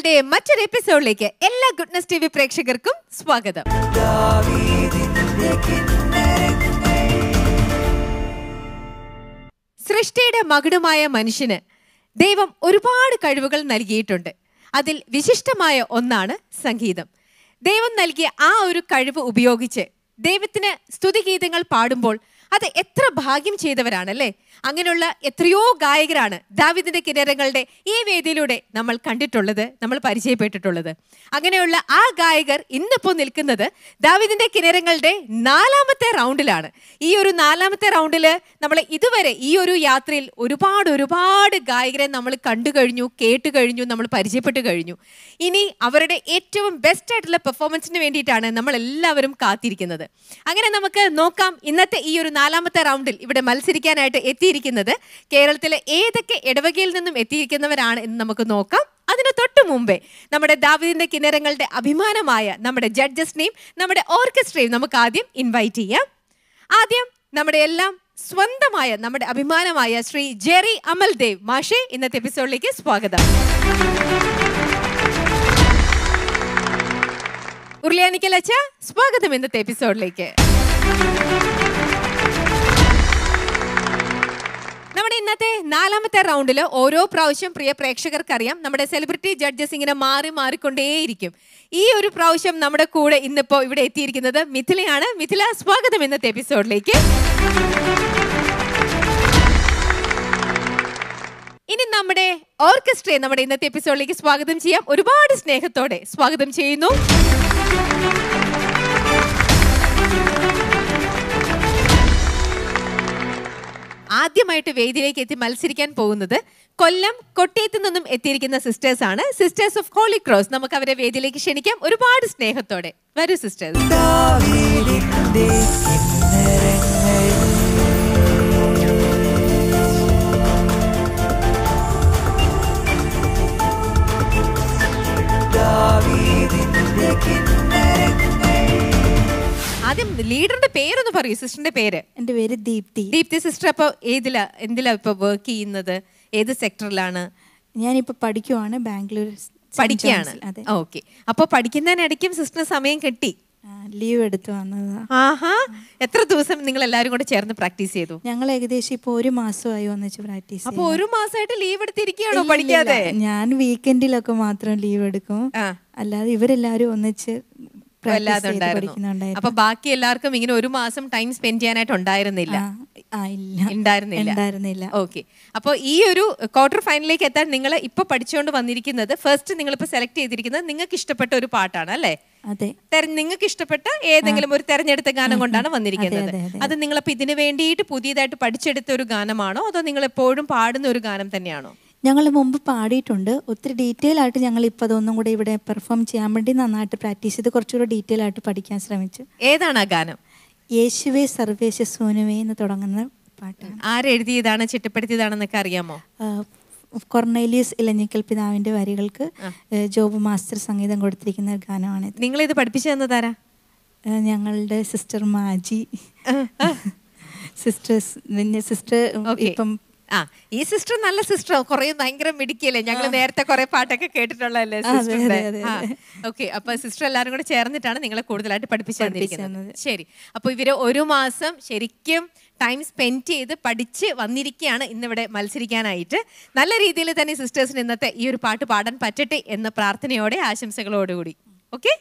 കിന്നരങ്ങളുടെ മറ്റൊരു എപ്പിസോഡിലേക്ക് എല്ലാ ഗുഡ്നസ് ടി വി പ്രേക്ഷകർക്കും സ്വാഗതം സൃഷ്ടിയുടെ മകുടമായ മനുഷ്യന് ദൈവം ഒരുപാട് കഴിവുകൾ നൽകിയിട്ടുണ്ട് അതിൽ വിശിഷ്ടമായ ഒന്നാണ് സംഗീതം ദൈവം നൽകിയ ആ ഒരു കഴിവ് ഉപയോഗിച്ച് ദൈവത്തിന് സ്തുതിഗീതങ്ങൾ പാടുമ്പോൾ അത് എത്ര ഭാഗ്യം ചെയ്തവരാണല്ലേ അങ്ങനെയുള്ള എത്രയോ ഗായകരാണ് ദാവിദിന്റെ കിന്നരങ്ങളുടെ ഈ വേദിയിലൂടെ നമ്മൾ കണ്ടിട്ടുള്ളത് നമ്മൾ പരിചയപ്പെട്ടിട്ടുള്ളത് അങ്ങനെയുള്ള ആ ഗായകർ ഇന്നിപ്പോൾ നിൽക്കുന്നത് ദാവിദിന്റെ കിന്നരങ്ങളുടെ നാലാമത്തെ റൗണ്ടിലാണ് ഈ ഒരു നാലാമത്തെ റൗണ്ടിൽ നമ്മൾ ഇതുവരെ ഈ ഒരു യാത്രയിൽ ഒരുപാട് ഒരുപാട് ഗായകരെ നമ്മൾ കണ്ടു കഴിഞ്ഞു കേട്ട് കഴിഞ്ഞു നമ്മൾ പരിചയപ്പെട്ടു കഴിഞ്ഞു ഇനി അവരുടെ ഏറ്റവും ബെസ്റ്റ് ആയിട്ടുള്ള പെർഫോമൻസിന് വേണ്ടിയിട്ടാണ് നമ്മൾ എല്ലാവരും കാത്തിരിക്കുന്നത് അങ്ങനെ നമുക്ക് നോക്കാം ഇന്നത്തെ ഈ ഒരു നാലാമത്തെ റൗണ്ടിൽ ഇവിടെ മത്സരിക്കാനായിട്ട് എത്തിയിരിക്കുന്നത് കേരളത്തിലെ ഏതൊക്കെ ഇടവകയിൽ നിന്നും എത്തിയിരിക്കുന്നവരാണ് എന്ന് നമുക്ക് നോക്കാം അതിന് തൊട്ടു മുമ്പേ നമ്മുടെ ദാവിദിന്റെ കിന്നരങ്ങളുടെ അഭിമാനമായ നമ്മുടെ ജഡ്ജസിനെയും നമ്മുടെ ഓർക്കസ്ട്രയും നമുക്ക് ആദ്യം ഇൻവൈറ്റ് ചെയ്യാം ആദ്യം നമ്മുടെ എല്ലാം സ്വന്തമായ നമ്മുടെ അഭിമാനമായ ശ്രീ ജെറി അമൽദേവ് മാഷെ ഇന്നത്തെ എപ്പിസോഡിലേക്ക് സ്വാഗതം ഉരുളിയാനിക്കൽ അച്ഛ സ്വാഗതം ഇന്നത്തെ എപ്പിസോഡിലേക്ക് നമ്മുടെ ഇന്നത്തെ നാലാമത്തെ റൗണ്ടിൽ ഓരോ പ്രാവശ്യം പ്രിയ പ്രേക്ഷകർക്കറിയാം നമ്മുടെ സെലിബ്രിറ്റി ജഡ്ജസ് ഇങ്ങനെ മാറി മാറിക്കൊണ്ടേയിരിക്കും ഈ ഒരു പ്രാവശ്യം നമ്മുടെ കൂടെ ഇന്നിപ്പോ ഇവിടെ എത്തിയിരിക്കുന്നത് മിഥിലയാണ് മിഥില സ്വാഗതം ഇന്നത്തെ എപ്പിസോഡിലേക്ക് ഇനി നമ്മുടെ ഓർക്കസ്ട്രയെ നമ്മുടെ ഇന്നത്തെ എപ്പിസോഡിലേക്ക് സ്വാഗതം ചെയ്യാം ഒരുപാട് സ്നേഹത്തോടെ സ്വാഗതം ചെയ്യുന്നു ആദ്യമായിട്ട് വേദിയിലേക്ക് എത്തി മത്സരിക്കാൻ പോകുന്നത് കൊല്ലം കൊട്ടയത്ത് നിന്നും എത്തിയിരിക്കുന്ന സിസ്റ്റേഴ്സ് ആണ് സിസ്റ്റേഴ്സ് ഓഫ് ഹോളി ക്രോസ് നമുക്ക് അവരെ വേദിയിലേക്ക് ക്ഷണിക്കാം ഒരുപാട് സ്നേഹത്തോടെ വരൂ സിസ്റ്റേഴ്സ് ആദ്യം ലീഡറിന്റെ പേരൊന്ന് പറയൂ സിസ്റ്ററിന്റെ പേര് എൻ്റെ പേര് ദീപ്തി ദീപ്തി സിസ്റ്റർ അപ്പൊ ഏതിലാ എന്തിലാ ഇപ്പൊ വർക്ക് ചെയ്യുന്നത് ഏത് സെക്ടറിലാണ് ഞാനിപ്പോൾ പഠിക്കുവാണ് ബാംഗ്ലൂർ സെന്റ് പഠിക്കുകയാണ് ജോൺസിൽ. അതെ ഓക്കെ അപ്പൊ പഠിക്കുന്നതിനിടയ്ക്കും സിസ്റ്റർ സമയം കിട്ടി ലീവ് എടുത്ത് വന്നതാ ആഹാ എത്ര ദിവസം നിങ്ങൾ എല്ലാവരും കൂടെ ചേർന്ന് പ്രാക്ടീസ് ചെയ്തു ഞങ്ങൾ ഏകദേശം ഇപ്പോൾ ഒരു മാസമായി ഒന്നിച്ച് പ്രാക്ടീസ് അപ്പൊ ഒരു മാസമായിട്ട് ലീവ് എടുത്തിരിക്കുകയാണോ പഠിക്കാതെ ഞാൻ വീക്കെൻഡിലൊക്കെ മാത്രം ലീവ് എടുക്കും ആ. അല്ലാതെ ഇവരെല്ലാവരും ഒന്നിച്ച് practice അല്ലാതെ ചെയ്ത് ഉണ്ടായിരുന്നു പഠിക്കുന്നുണ്ടായിരുന്നു അപ്പൊ ബാക്കി എല്ലാവർക്കും ഇങ്ങനെ ഒരു മാസം ടൈം സ്പെൻഡ് ചെയ്യാനായിട്ട് ഉണ്ടായിരുന്നില്ല ആ, ആ ഇല്ല ഉണ്ടായിരുന്നില്ല ഉണ്ടായിരുന്നില്ല ഓക്കെ അപ്പോൾ ഈ ഒരു ക്വാർട്ടർ ഫൈനലിലേക്ക് എത്താൻ നിങ്ങൾ ഇപ്പൊ പഠിച്ചുകൊണ്ട് വന്നിരിക്കുന്നത് ഫസ്റ്റ് നിങ്ങൾ ഇപ്പൊ സെലക്ട് ചെയ്തിരിക്കുന്നത് നിങ്ങൾക്ക് ഇഷ്ടപ്പെട്ട ഒരു പാട്ടാണ് അല്ലേ അതെ തെര- നിങ്ങൾക്ക് ഇഷ്ടപ്പെട്ട ഏതെങ്കിലും ഒരു തെരഞ്ഞെടുത്ത ഗാനം കൊണ്ടാണ് വന്നിരിക്കുന്നത് അതെ, അതെ, അത് നിങ്ങളിപ്പോ ഇതിനു വേണ്ടിയിട്ട് പുതിയതായിട്ട് പഠിച്ചെടുത്ത ഒരു ഗാനമാണോ അതോ നിങ്ങൾ എപ്പോഴും പാടുന്ന ഒരു ഗാനം തന്നെയാണോ ഞങ്ങൾ മുമ്പ് പാടിയിട്ടുണ്ട് ഒത്തിരി ഡീറ്റെയിൽ ആയിട്ട് ഞങ്ങൾ ഇപ്പോൾ അതൊന്നും കൂടെ ഇവിടെ പെർഫോം ചെയ്യാൻ വേണ്ടി നന്നായിട്ട് പ്രാക്ടീസ് ചെയ്ത് കുറച്ചുകൂടെ ഡീറ്റെയിൽ ആയിട്ട് പഠിക്കാൻ ശ്രമിച്ചു ഏതാണ് ആ ഗാനം യേശുവേ സർവേശ സൂനുവേ എന്ന് തുടങ്ങുന്ന പാട്ടാണ് ആരെഴുതിയതാണ് ചിട്ടപ്പെടുത്തിയതാണെന്നൊക്കെ അറിയാമോ ആഹ് കൊർണേലിയസ് ഇലഞ്ഞിക്കൽ പിതാവിന്റെ വരികൾക്ക് ഏഹ് ജോബ് മാസ്റ്റർ സംഗീതം കൊടുത്തിരിക്കുന്ന ഒരു ഗാനമാണിത് നിങ്ങൾ ഇത് പഠിപ്പിച്ചു തന്നതാരാ ഏഹ് ഞങ്ങളുടെ സിസ്റ്റർ മാജി സിസ്റ്റേഴ്സ് സിസ്റ്റർ Okay. ഇപ്പം ആ ഈ സിസ്റ്റർ നല്ല സിസ്റ്റർ കുറെ ഭയങ്കര മിടിക്കല്ലേ ഞങ്ങൾ നേരത്തെ കുറെ പാട്ടൊക്കെ കേട്ടിട്ടുള്ളതല്ലേ സിസ്റ്ററിന്റെ അതെ, അതെ. ഓക്കെ അപ്പൊ സിസ്റ്റർ എല്ലാവരും കൂടെ ചേർന്നിട്ടാണ് നിങ്ങളെ കൂടുതലായിട്ട് പഠിപ്പിച്ചു തന്നിരിക്കുന്നത് തന്നത്. ശരി അപ്പൊ ഇവര് ഒരു മാസം ശരിക്കും ടൈം സ്പെൻഡ് ചെയ്ത് പഠിച്ച് വന്നിരിക്കുകയാണ് ഇന്നിവിടെ മത്സരിക്കാനായിട്ട് നല്ല രീതിയിൽ തന്നെ സിസ്റ്റേഴ്സിന് ഇന്നത്തെ ഈ ഒരു പാട്ട് പാടാൻ പറ്റട്ടെ എന്ന പ്രാർത്ഥനയോടെ ആശംസകളോടുകൂടി ഓക്കെ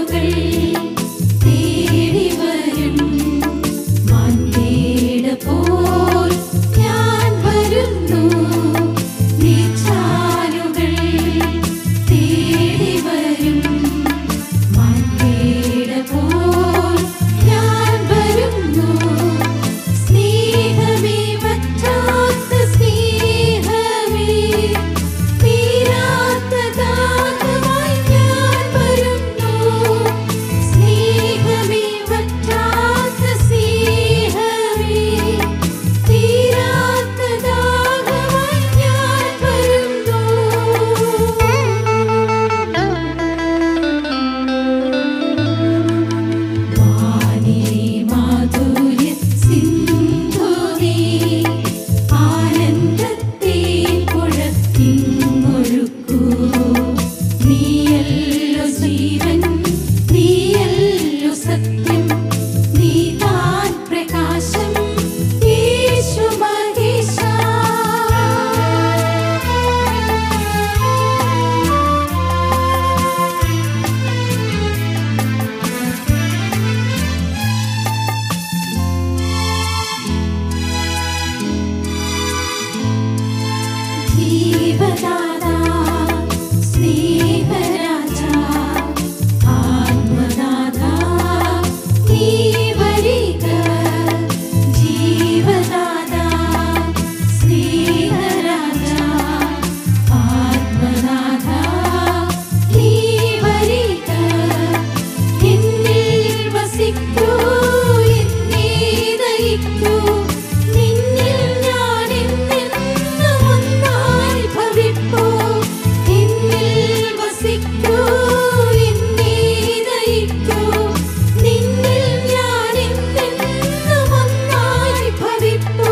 തേടി വരും മാൻപേട പോൽ ഞാൻ വരുന്നു നീച്ചാലുകൾ തേടി വരും മാൻപേട പോൽ ഞാൻ വരുന്നു സ്നേഹമേ വറ്റാത്ത സ്നേഹമേ തീരാത്ത ദാഹമായി ഞാൻ വരുന്നു സ്നേഹമേ വറ്റാത്ത സ്നേഹമേ തീരാത്ത ദാഹമായി ഞാൻ വരുന്നു വാനിലെ മാധുര്യ സിന്ധുനീ ആനന്ദത്തെ പുഴത്തിങ്ങൊഴുക്കൂ നീയല്ലോ ജീവൻ നീയല്ലോ സത്യം നീ താൻ പ്രകാശം യേശു ജീവദാതാ സ്നേഹരാജാ ആത്മനാഥാ നീ വരിക ജീവദാതാ സ്നേഹരാജാ ആത്മനാഥാ നീ വരിക എന്നിൽ വസിക്കൂ എന്നെ നയിക്കൂ നിന്നിൽ ഞാൻ എന്നെന്നും ഒന്നായി ഭവിപ്പൂ എന്നിൽ വസിക്കൂ എന്നെ നയിക്കൂ നിന്നിൽ ഞാൻ എന്നെന്നും ഒന്നായി ഭവിപ്പൂ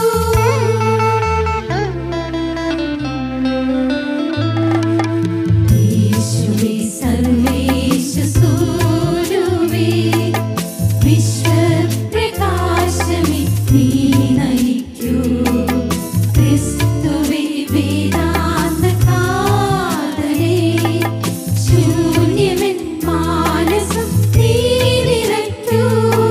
യേശുവേ സർവേശ സൂരുവേ വിശ്വപ്രകാശമേ നീ നയിക്കൂ ക്രിസ്തുവേ വേദാന്ത കാതരേ ശൂന്യമെൻ മാനസം നീ നിറയ്ക്കൂ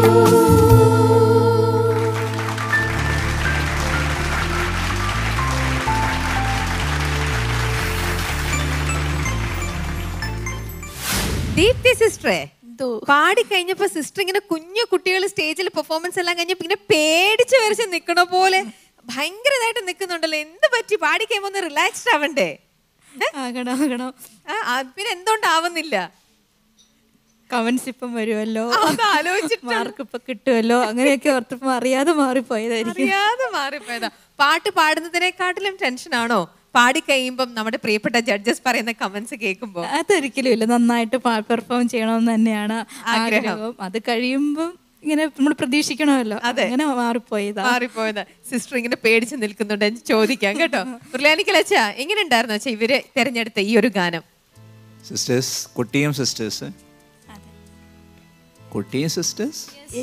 ദീപ്തി സിസ്റ്ററെ എന്തോ പാടി കഴിഞ്ഞപ്പോ സിസ്റ്റർ ഇങ്ങനെ കുഞ്ഞു കുട്ടികൾ സ്റ്റേജിൽ പെർഫോമൻസ് എല്ലാം കഴിഞ്ഞപ്പോ ഇങ്ങനെ പേടിച്ച് വരച്ച് നിക്കണ പോലെ ഭയങ്കരമായിട്ട് നിൽക്കുന്നുണ്ടല്ലോ എന്ത് പറ്റി പാടി കഴിയുമ്പോ ഒന്ന് റിലാക്സ്ഡ് ആവണ്ടേ ഏ? ആകണം ആകണം ആ, ആ, പിന്നെ എന്തുകൊണ്ടാവുന്നില്ല കമന്റ്സ് ഇപ്പം വരുമല്ലോ ആ, അത് ആലോചിച്ചിട്ട് മാർക്ക് ഇപ്പൊ കിട്ടുമല്ലോ അങ്ങനെയൊക്കെ ഓർത്തപ്പോ അറിയാതെ മാറിപ്പോയതായിരിക്കും അറിയാതെ മാറിപ്പോയതാ പാട്ട് പാടുന്നതിനെക്കാട്ടിലും ടെൻഷനാണോ പാടി കഴിയുമ്പം നമ്മുടെ പ്രിയപ്പെട്ട ജഡ്ജസ് പറയുന്ന കമന്റ്സ് കേൾക്കുമ്പോ അതൊരിക്കലും ഇല്ല നന്നായിട്ട് പെർഫോം ചെയ്യണമെന്ന് തന്നെയാണ് ആഗ്രഹം. ആഗ്രഹം അത് കഴിയുമ്പം ഇങ്ങനെ നമ്മൾ പ്രതീക്ഷിക്കണമല്ലോ അങ്ങനെ മാറിപ്പോയതാ മാറിപ്പോയതാ സിസ്റ്റർ ഇങ്ങനെ പേടിച്ച് നിൽക്കുന്നുണ്ട് എന്ന് ചോദിക്കാം കേട്ടോ ഉർലാനിക്കലച്ച എങ്ങനെ ഉണ്ടായിരുന്നു അച്ഛാ ഇവര് തെരഞ്ഞെടുത്ത ഈ ഒരു ഗാനം സിസ്റ്റേഴ്സ് കുട്ടിയും സിസ്റ്റേഴ്സ് കുട്ടിയും സിസ്റ്റേഴ്സ്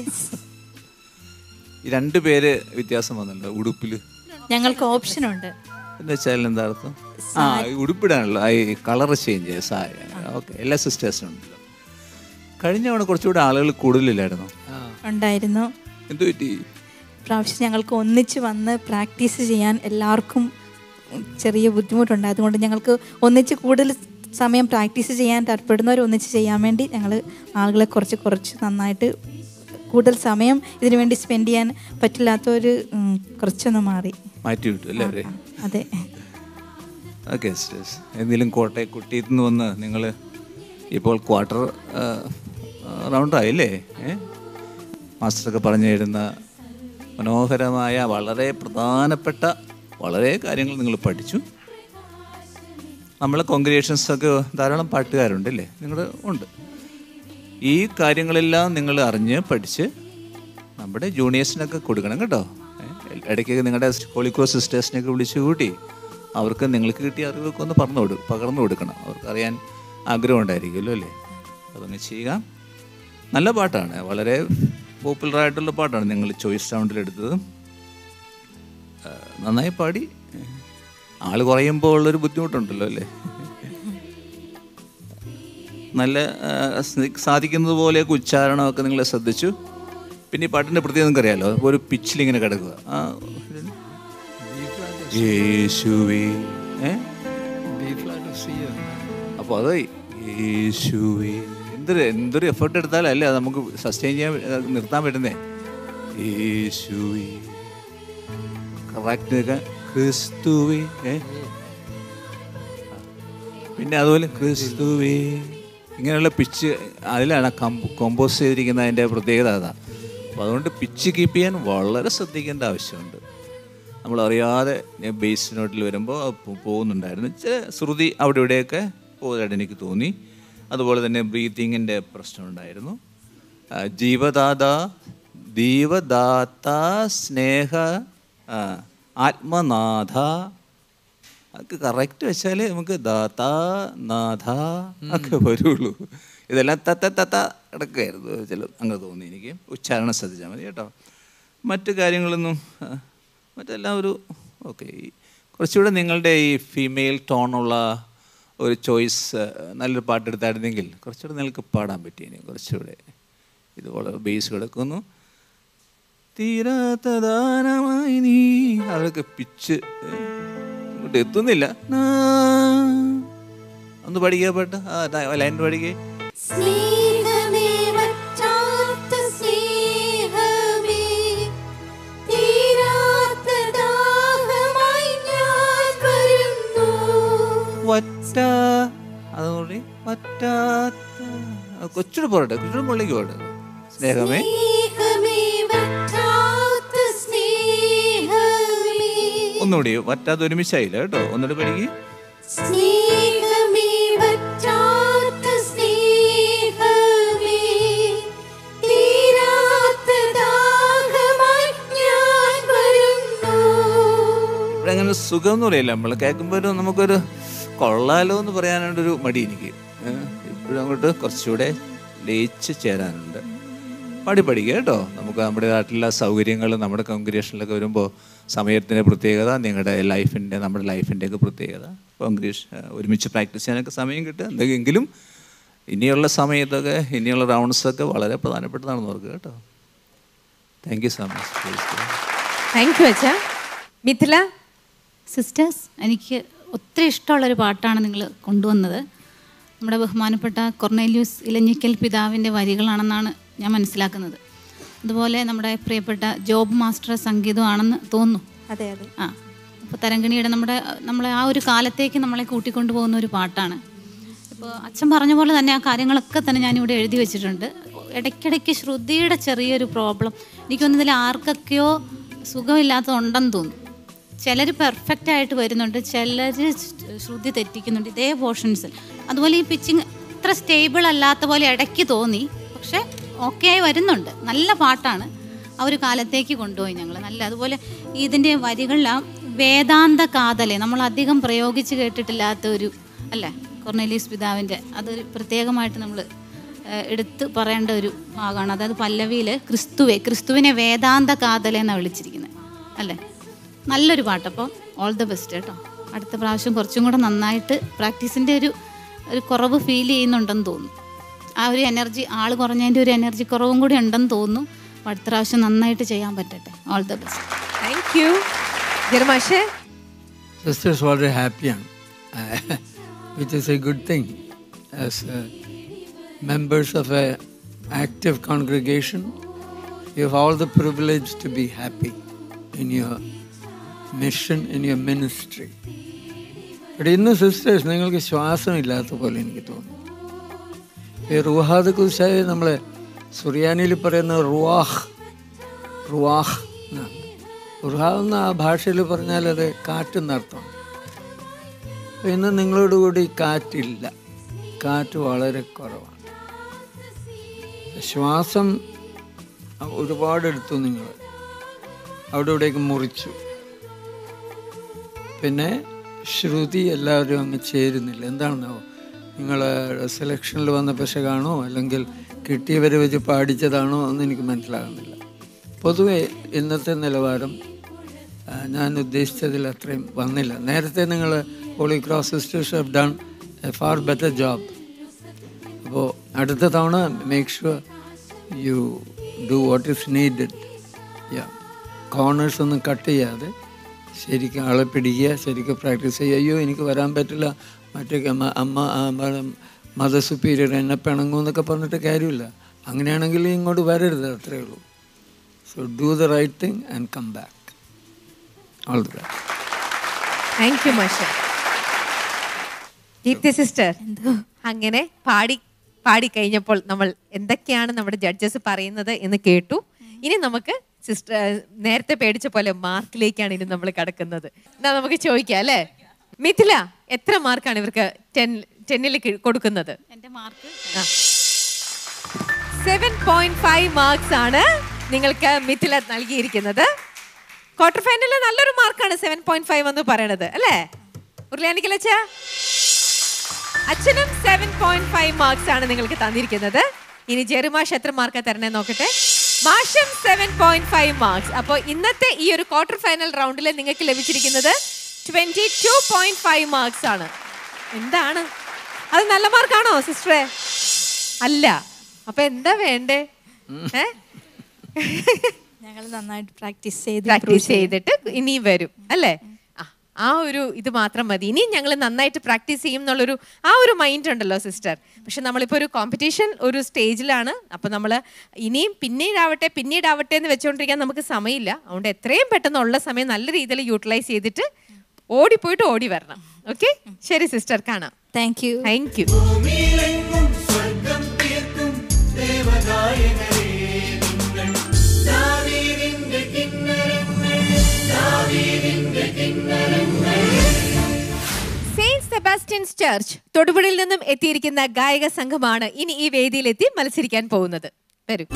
ഈ രണ്ട് പേര് വ്യത്യാസം വന്നിട്ടുണ്ട് ഉടുപ്പില് ഞങ്ങൾക്ക് ഓപ്ഷൻ ഉണ്ട് എന്ന് വെച്ചാൽ എന്താ അർത്ഥം ആ ഈ ഉടുപ്പിടാണല്ലോ ആ, ഈ കളർ ചേഞ്ച് ചെയ്യ സാരി ഓക്കെ എല്ലാ സിസ്റ്റേഴ്സിനും ഉണ്ടല്ലോ കഴിഞ്ഞ തവണ കുറച്ചുകൂടെ ആളുകൾ കൂടുതലില്ലായിരുന്നു ഉണ്ടായിരുന്നു എന്തു പറ്റി പ്രാവശ്യം ഞങ്ങൾക്ക് ഒന്നിച്ച് വന്ന് പ്രാക്ടീസ് ചെയ്യാൻ എല്ലാവർക്കും ചെറിയ ബുദ്ധിമുട്ടുണ്ട് അതുകൊണ്ട് ഞങ്ങൾക്ക് ഒന്നിച്ച് കൂടുതൽ സമയം പ്രാക്ടീസ് ചെയ്യാൻ താല്പപ്പെടുന്നവർ ഒന്നിച്ച് ചെയ്യാൻ വേണ്ടി ഞങ്ങൾ ആളുകളെ കുറച്ച് കുറച്ച് നന്നായിട്ട് കൂടുതൽ സമയം ഇതിനു വേണ്ടി സ്പെൻഡ് ചെയ്യാൻ പറ്റില്ലാത്തവർ കുറച്ചൊന്ന് മാറി മാറ്റി വിട്ടു അല്ലേ അവരെ അതെ ഓക്കെ സിസ്റ്റേഴ്സ് എന്തെങ്കിലും കോട്ടയം കുട്ടിയിൽ നിന്ന് വന്ന് നിങ്ങൾ ഇപ്പോൾ ക്വാർട്ടർ റൗണ്ടായില്ലേ ഏ മാസ്റ്ററൊക്കെ പറഞ്ഞു തരുന്ന മനോഹരമായ വളരെ പ്രധാനപ്പെട്ട വളരെ കാര്യങ്ങൾ നിങ്ങൾ പഠിച്ചു നമ്മളെ കോൺഗ്രിയേഷൻസൊക്കെ ധാരാളം പാട്ടുകാരുണ്ടല്ലേ നിങ്ങൾ ഉണ്ട് ഈ കാര്യങ്ങളെല്ലാം നിങ്ങൾ അറിഞ്ഞ് പഠിച്ച് നമ്മുടെ ജൂനിയേഴ്സിനൊക്കെ കൊടുക്കണം കേട്ടോ ഏ, ഇടയ്ക്കൊക്കെ നിങ്ങളുടെ ഹോളിക്രോസ് സിസ്റ്റേഴ്സിനെയൊക്കെ വിളിച്ചു കൂട്ടി അവർക്ക് നിങ്ങൾക്ക് കിട്ടിയ അറിവൊക്കെ ഒന്ന് പറഞ്ഞു കൊടു പകർന്നു കൊടുക്കണം അവർക്ക് അറിയാൻ ആഗ്രഹം ഉണ്ടായിരിക്കുമല്ലോ അല്ലേ അതങ്ങ് ചെയ്യുക നല്ല പാട്ടാണ് വളരെ പോപ്പുലർ ആയിട്ടുള്ള പാട്ടാണ് നിങ്ങൾ ചോയ്സ് സൗണ്ടിൽ എടുത്തത് ആ, നന്നായി പാടി ആള് കുറയുമ്പോൾ ഉള്ളൊരു ബുദ്ധിമുട്ടുണ്ടല്ലോ അല്ലേ നല്ല ആ, സ- സാധിക്കുന്നത് പോലെയൊക്കെ ഉച്ചാരണമൊക്കെ നിങ്ങൾ ശ്രദ്ധിച്ചു പിന്നെ ഈ പാട്ടിൻ്റെ പ്രത്യേകത നിങ്ങൾക്ക് അറിയാലോ ഒരു പിച്ചിൽ ഇങ്ങനെ കിടക്കുക ആ യേശുവേ ഏ അപ്പോൾ അത് യേശുവേ എന്തൊരു എന്തൊരു എഫേർട്ട് എടുത്താലല്ലേ അത് നമുക്ക് സസ്റ്റെയിൻ ചെയ്യാൻ അത് നിർത്താൻ പറ്റുന്നേ യേശുവേ കറക്റ്റ് ക്രിസ്തുവേ ഏ പിന്നെ അതുപോലെ ക്രിസ്തുവേ ഇങ്ങനെയുള്ള പിച്ച് അതിലാണ് കോമ്പോസ് ചെയ്തിരിക്കുന്ന അതിൻ്റെ പ്രത്യേകത അതാ അപ്പോൾ അതുകൊണ്ട് പിച്ച് കീപ്പ് ചെയ്യാൻ വളരെ ശ്രദ്ധിക്കേണ്ട ആവശ്യമുണ്ട് നമ്മൾ അറിയാതെ ബേസ് നോട്ടിൽ വരുമ്പോൾ അത് പോ- പോകുന്നുണ്ടായിരുന്നു ചില ശ്രുതി അവിടെ ഇവിടെയൊക്കെ പോകുന്നതായിട്ട് എനിക്ക് തോന്നി അതുപോലെ തന്നെ ബ്രീത്തിങ്ങിൻ്റെ പ്രശ്നമുണ്ടായിരുന്നു ആ, ജീവദാത ദീവദാത്ത സ്നേഹ ആ, ആത്മനാഥ അതൊക്കെ കറക്റ്റ് വെച്ചാൽ നമുക്ക് ദാതാ നാഥ ഒക്കെ വരുള്ളൂ ഇതെല്ലാം തത്ത തത്ത കിടക്കുകയായിരുന്നു ചില അങ്ങനെ തോന്നി എനിക്ക് ഉച്ചാരണം ശ്രദ്ധിച്ചാൽ മതി കേട്ടോ മറ്റു കാര്യങ്ങളൊന്നും ആ, മറ്റെല്ലാം ഒരു ഓക്കെ കുറച്ചുകൂടെ നിങ്ങളുടെ ഈ ഫീമെയിൽ ടോണുള്ള ഒരു ചോയ്സ് നല്ലൊരു പാട്ടെടുത്തായിരുന്നെങ്കിൽ കുറച്ചുകൂടെ നിങ്ങൾക്ക് പാടാൻ പറ്റിയേനെ കുറച്ചുകൂടെ ഇതുപോലെ ബേസ് കിടക്കുന്നു തീരാത്ത ദാനമായി നീ അതൊക്കെ പിച്ച് ഇങ്ങോട്ട് എത്തുന്നില്ല നാ. ഒന്ന് പഠിക്കുക പാട്ട് ആ ലൈൻ പഠിക്കേ സ്നേഹമേ വറ്റാത്ത സ്നേഹമേ തീരാത്ത ദാഹമായി ഞാൻ വരുന്നു വറ്റ അതുകൊണ്ട് വറ്റാത്ത ആ, കൊച്ചുകൂടെ പോരട്ടെ കൊച്ചുകൂടെ മുകളിലേക്ക് പോട്ടെ സ്നേഹമേ സ്നേഹമേ വറ്റാത്ത സ്നേഹമേ ഒന്നുകൂടി വറ്റാത്ത ഒരുമിച്ചായില്ല കേട്ടോ ഒന്നുകൂടി പഠിക്കേ സ്നേഹമേ വറ്റാത്ത സ്നേഹമേ തീരാത്ത ദാഹമായി ഞാൻ വരുന്നു ഇവിടെ അങ്ങനെ സുഖം എന്ന് പറയില്ല നമ്മൾ കേൾക്കുമ്പോൾ ഒരു നമുക്കൊരു കൊള്ളാലോ എന്ന് പറയാനുള്ളൊരു മടി എനിക്ക് ഇപ്പോഴും അങ്ങോട്ട് കുറച്ചുകൂടെ ലയിച്ച് ചേരാനുണ്ട് പാടി പഠിക്കുക കേട്ടോ നമുക്ക് നമ്മുടെ നാട്ടിലുള്ള സൗകര്യങ്ങൾ നമ്മുടെ കോൺഗ്രിയേഷനിലൊക്കെ വരുമ്പോൾ സമയത്തിൻ്റെ പ്രത്യേകത നിങ്ങളുടെ ലൈഫിൻ്റെ നമ്മുടെ ലൈഫിൻ്റെ ഒക്കെ പ്രത്യേകത കോൺഗ്രിയേഷൻ ഒരുമിച്ച് പ്രാക്ടീസ് ചെയ്യാനൊക്കെ സമയം കിട്ടുക എന്തെങ്കിലും ഇനിയുള്ള സമയത്തൊക്കെ ഇനിയുള്ള റൗണ്ട്സൊക്കെ വളരെ പ്രധാനപ്പെട്ടതാണെന്ന് ഓർക്കുക കേട്ടോ thank you so much thank you അച്ഛ മിഥില സിസ്റ്റേഴ്സ് എനിക്ക് ഒത്തിരി ഇഷ്ടമുള്ളൊരു പാട്ടാണ് നിങ്ങൾ കൊണ്ടുവന്നത് നമ്മുടെ ബഹുമാനപ്പെട്ട കൊർണേലിയൂസ് ഇലഞ്ഞിക്കൽ പിതാവിൻ്റെ വരികളാണെന്നാണ് ഞാൻ മനസ്സിലാക്കുന്നത് അതുപോലെ നമ്മുടെ പ്രിയപ്പെട്ട ജോബ് മാസ്റ്റർ സംഗീതമാണെന്ന് തോന്നുന്നു അതെ അതെ ആ അപ്പോൾ തരംഗിണിയുടെ നമ്മുടെ നമ്മളെ ആ ഒരു കാലത്തേക്ക് നമ്മളെ കൂട്ടിക്കൊണ്ടു പോകുന്ന ഒരു പാട്ടാണ് ഇപ്പോൾ അച്ഛൻ പറഞ്ഞ പോലെ തന്നെ ആ കാര്യങ്ങളൊക്കെ തന്നെ ഞാനിവിടെ എഴുതി വെച്ചിട്ടുണ്ട് ഇടയ്ക്കിടയ്ക്ക് ശ്രുതിയുടെ ചെറിയൊരു പ്രോബ്ലം എനിക്കൊന്നും ഇതിൽ ആർക്കൊക്കെയോ സുഖമില്ലാത്തതുണ്ടെന്ന് തോന്നുന്നു ചിലർ പെർഫെക്റ്റ് ആയിട്ട് വരുന്നുണ്ട് ചിലർ ശ്രുതി തെറ്റിക്കുന്നുണ്ട് ഇതേ പോർഷൻസിൽ അതുപോലെ ഈ പിച്ചിങ് ഇത്ര സ്റ്റേബിൾ അല്ലാത്ത പോലെ ഇടയ്ക്ക് തോന്നി പക്ഷെ ഓക്കെ ആയി വരുന്നുണ്ട് നല്ല പാട്ടാണ് ആ ഒരു കാലത്തേക്ക് കൊണ്ടുപോയി ഞങ്ങൾ നല്ല അതുപോലെ ഇതിൻ്റെ വരികളിലാ വേദാന്ത കാതലെ നമ്മൾ അധികം പ്രയോഗിച്ച് കേട്ടിട്ടില്ലാത്ത ഒരു അല്ലേ കൊർണേലീസ് പിതാവിൻ്റെ അതൊരു പ്രത്യേകമായിട്ട് നമ്മൾ എടുത്ത് പറയേണ്ട ഒരു ഭാഗമാണ് അതായത് പല്ലവിയിൽ ക്രിസ്തുവെ ക്രിസ്തുവിനെ വേദാന്ത കാതലെ എന്നാണ് വിളിച്ചിരിക്കുന്നത് അല്ലേ നല്ലൊരു പാട്ട് അപ്പോൾ ഓൾ ദ ബെസ്റ്റ് കേട്ടോ അടുത്ത പ്രാവശ്യം കുറച്ചും കൂടെ നന്നായിട്ട് പ്രാക്ടീസിൻ്റെ ഒരു ഒരു കുറവ് ഫീൽ ചെയ്യുന്നുണ്ടെന്ന് തോന്നുന്നു ആ ഒരു എനർജി ആൾ കുറഞ്ഞതിൻ്റെ ഒരു എനർജി കുറവും കൂടി ഉണ്ടെന്ന് തോന്നുന്നു അപ്പോൾ അടുത്ത പ്രാവശ്യം നന്നായിട്ട് ചെയ്യാൻ പറ്റട്ടെ all the best thank you ജർമാഷേ Sisters വളരെ ഹാപ്പിയാണ് which is a good thing as members of a active congregation you have all the privilege to be happy in your mission in your ministry ഇവിടെ ഇന്ന് sisters നിങ്ങൾക്ക് ശ്വാസമില്ലാത്ത പോലെ എനിക്ക് തോന്നുന്നു ഈ റുഹാദ് കുസായി നമ്മൾ സുറിയാനിയിൽ പറയുന്ന റുവാഹ് റുവാഹ് എന്നാണ് റുഹാ എന്ന ആ ഭാഷയിൽ പറഞ്ഞാൽ അത് കാറ്റെന്നർത്ഥം അപ്പൊ ഇന്ന് നിങ്ങളോടുകൂടി കാറ്റില്ല കാറ്റ് വളരെ കുറവാണ് ശ്വാസം ഒരുപാട് എടുത്തു നിങ്ങൾ അവിടെ ഇവിടേക്ക് മുറിച്ചു പിന്നെ ശ്രുതി എല്ലാവരും അങ്ങ് ചേരുന്നില്ല എന്താണെന്നാവോ നിങ്ങൾ സെലക്ഷനിൽ വന്ന പെശകാണോ അല്ലെങ്കിൽ കിട്ടിയവരെ വെച്ച് പാടിച്ചതാണോ എന്ന് എനിക്ക് മനസ്സിലാകുന്നില്ല പൊതുവെ ഇന്നത്തെ നിലവാരം ആ, ഞാൻ ഉദ്ദേശിച്ചതിൽ അത്രയും വന്നില്ല നേരത്തെ നിങ്ങൾ holy cross sisters have done a far better job അപ്പോൾ അടുത്ത തവണ make sure you do what is needed യാ കോർണേഴ്സ് ഒന്നും കട്ട് ചെയ്യാതെ ശരിക്കും ആളെ പിടിക്കുക ശരിക്കും പ്രാക്ടീസ് ചെയ്യുക അയ്യോ എനിക്ക് വരാൻ പറ്റില്ല മറ്റേ അമ്മ അമ്മ മദർ സുപ്പീരിയർ എന്നെ പിണങ്ങും എന്നൊക്കെ പറഞ്ഞിട്ട് കാര്യമില്ല അങ്ങനെയാണെങ്കിൽ ഇങ്ങോട്ട് വരരുത് അത്രേ ഉള്ളൂ so do the right thing and come back all the best thank you മാഷ ദീപ്തി സിസ്റ്റർ അങ്ങനെ പാടി പാടി കഴിഞ്ഞപ്പോൾ നമ്മൾ എന്തൊക്കെയാണ് നമ്മുടെ ജഡ്ജസ് പറയുന്നത് എന്ന് കേട്ടു ഇനി നമുക്ക് സിസ്റ്റർ നേരത്തെ പേടിച്ച പോലെ മാർക്കിലേക്കാണ് ഇനി നമ്മൾ കടക്കുന്നത് എന്നാ നമുക്ക് ചോദിക്കാം അല്ലേ മിഥില എത്ര മാർക്കാണ് ഇവർക്ക് ടെൻ ടെന്നിൽ കൊടുക്കുന്നത് എൻ്റെ mark seven point five marks ആണ് നിങ്ങൾക്ക് മിഥില നൽകിയിരിക്കുന്നത് ക്വാർട്ടർ ഫൈനലിൽ നല്ലൊരു മാർക്കാണ് സെവൻ പോയിന്റ് ഫൈവ് എന്ന് പറയണത് അല്ലേ ഉരുളിയാനിക്കലച്ച അച്ഛനും സെവൻ പോയിന്റ് ഫൈവ് മാർക്സ് ആണ് നിങ്ങൾക്ക് തന്നിരിക്കുന്നത് ഇനി ജെറുമാഷ് എത്ര മാർക്ക് തരണേ നോക്കട്ടെ മാഷും സെവൻ പോയിന്റ് ഫൈവ് മാർക്സ് അപ്പോൾ ഇന്നത്തെ ഈ ഒരു ക്വാർട്ടർ ഫൈനൽ റൗണ്ടിൽ നിങ്ങൾക്ക് ലഭിച്ചിരിക്കുന്നത് twenty two point five marks ആണ് എന്താണ് അത് നല്ല മാർക്കാണോ സിസ്റ്ററെ അല്ല അപ്പൊ എന്താ വേണ്ടേ ഏ ഞങ്ങൾ നന്നായിട്ട് പ്രാക്ടീസ് ചെയ്ത് പ്രാക്ടീസ് ചെയ്തിട്ട് ഇനിയും വരും അല്ലേ ആ, ആ ഒരു ഇത് മാത്രം മതി ഇനിയും ഞങ്ങൾ നന്നായിട്ട് പ്രാക്ടീസ് ചെയ്യും എന്നുള്ളൊരു ആ ഒരു മൈൻഡ് ഉണ്ടല്ലോ സിസ്റ്റർ പക്ഷെ നമ്മളിപ്പോൾ ഒരു കോമ്പറ്റീഷൻ ഒരു സ്റ്റേജിലാണ് അപ്പോൾ നമ്മൾ ഇനിയും പിന്നീടാവട്ടെ പിന്നീടാവട്ടെ എന്ന് വെച്ചുകൊണ്ടിരിക്കാൻ നമുക്ക് സമയമില്ല അതുകൊണ്ട് എത്രയും പെട്ടെന്ന് ഉള്ള സമയം നല്ല രീതിയിൽ യൂട്ടിലൈസ് ചെയ്തിട്ട് ഓടിപ്പോയിട്ട് ഓടി വരണം ഓക്കെ ശരി സിസ്റ്റർ കാണാം താങ്ക് യു താങ്ക് യു ഭൂമിയിലെങ്ങും സ്വർഗം തീർക്കും ദേവനായകരേ നിങ്ങൾ ദാവീദിന്റെ കിന്നരങ്ങൾ ദാവീദിന്റെ കിന്നരങ്ങൾ സെയിന്റ് സെബാസ്റ്റ്യൻസ് ചർച്ച് തൊടുപുഴയിൽ നിന്നും എത്തിയിരിക്കുന്ന ഗായക സംഘമാണ് ഇനി ഈ വേദിയിലെത്തി മത്സരിക്കാൻ പോകുന്നത് വരൂ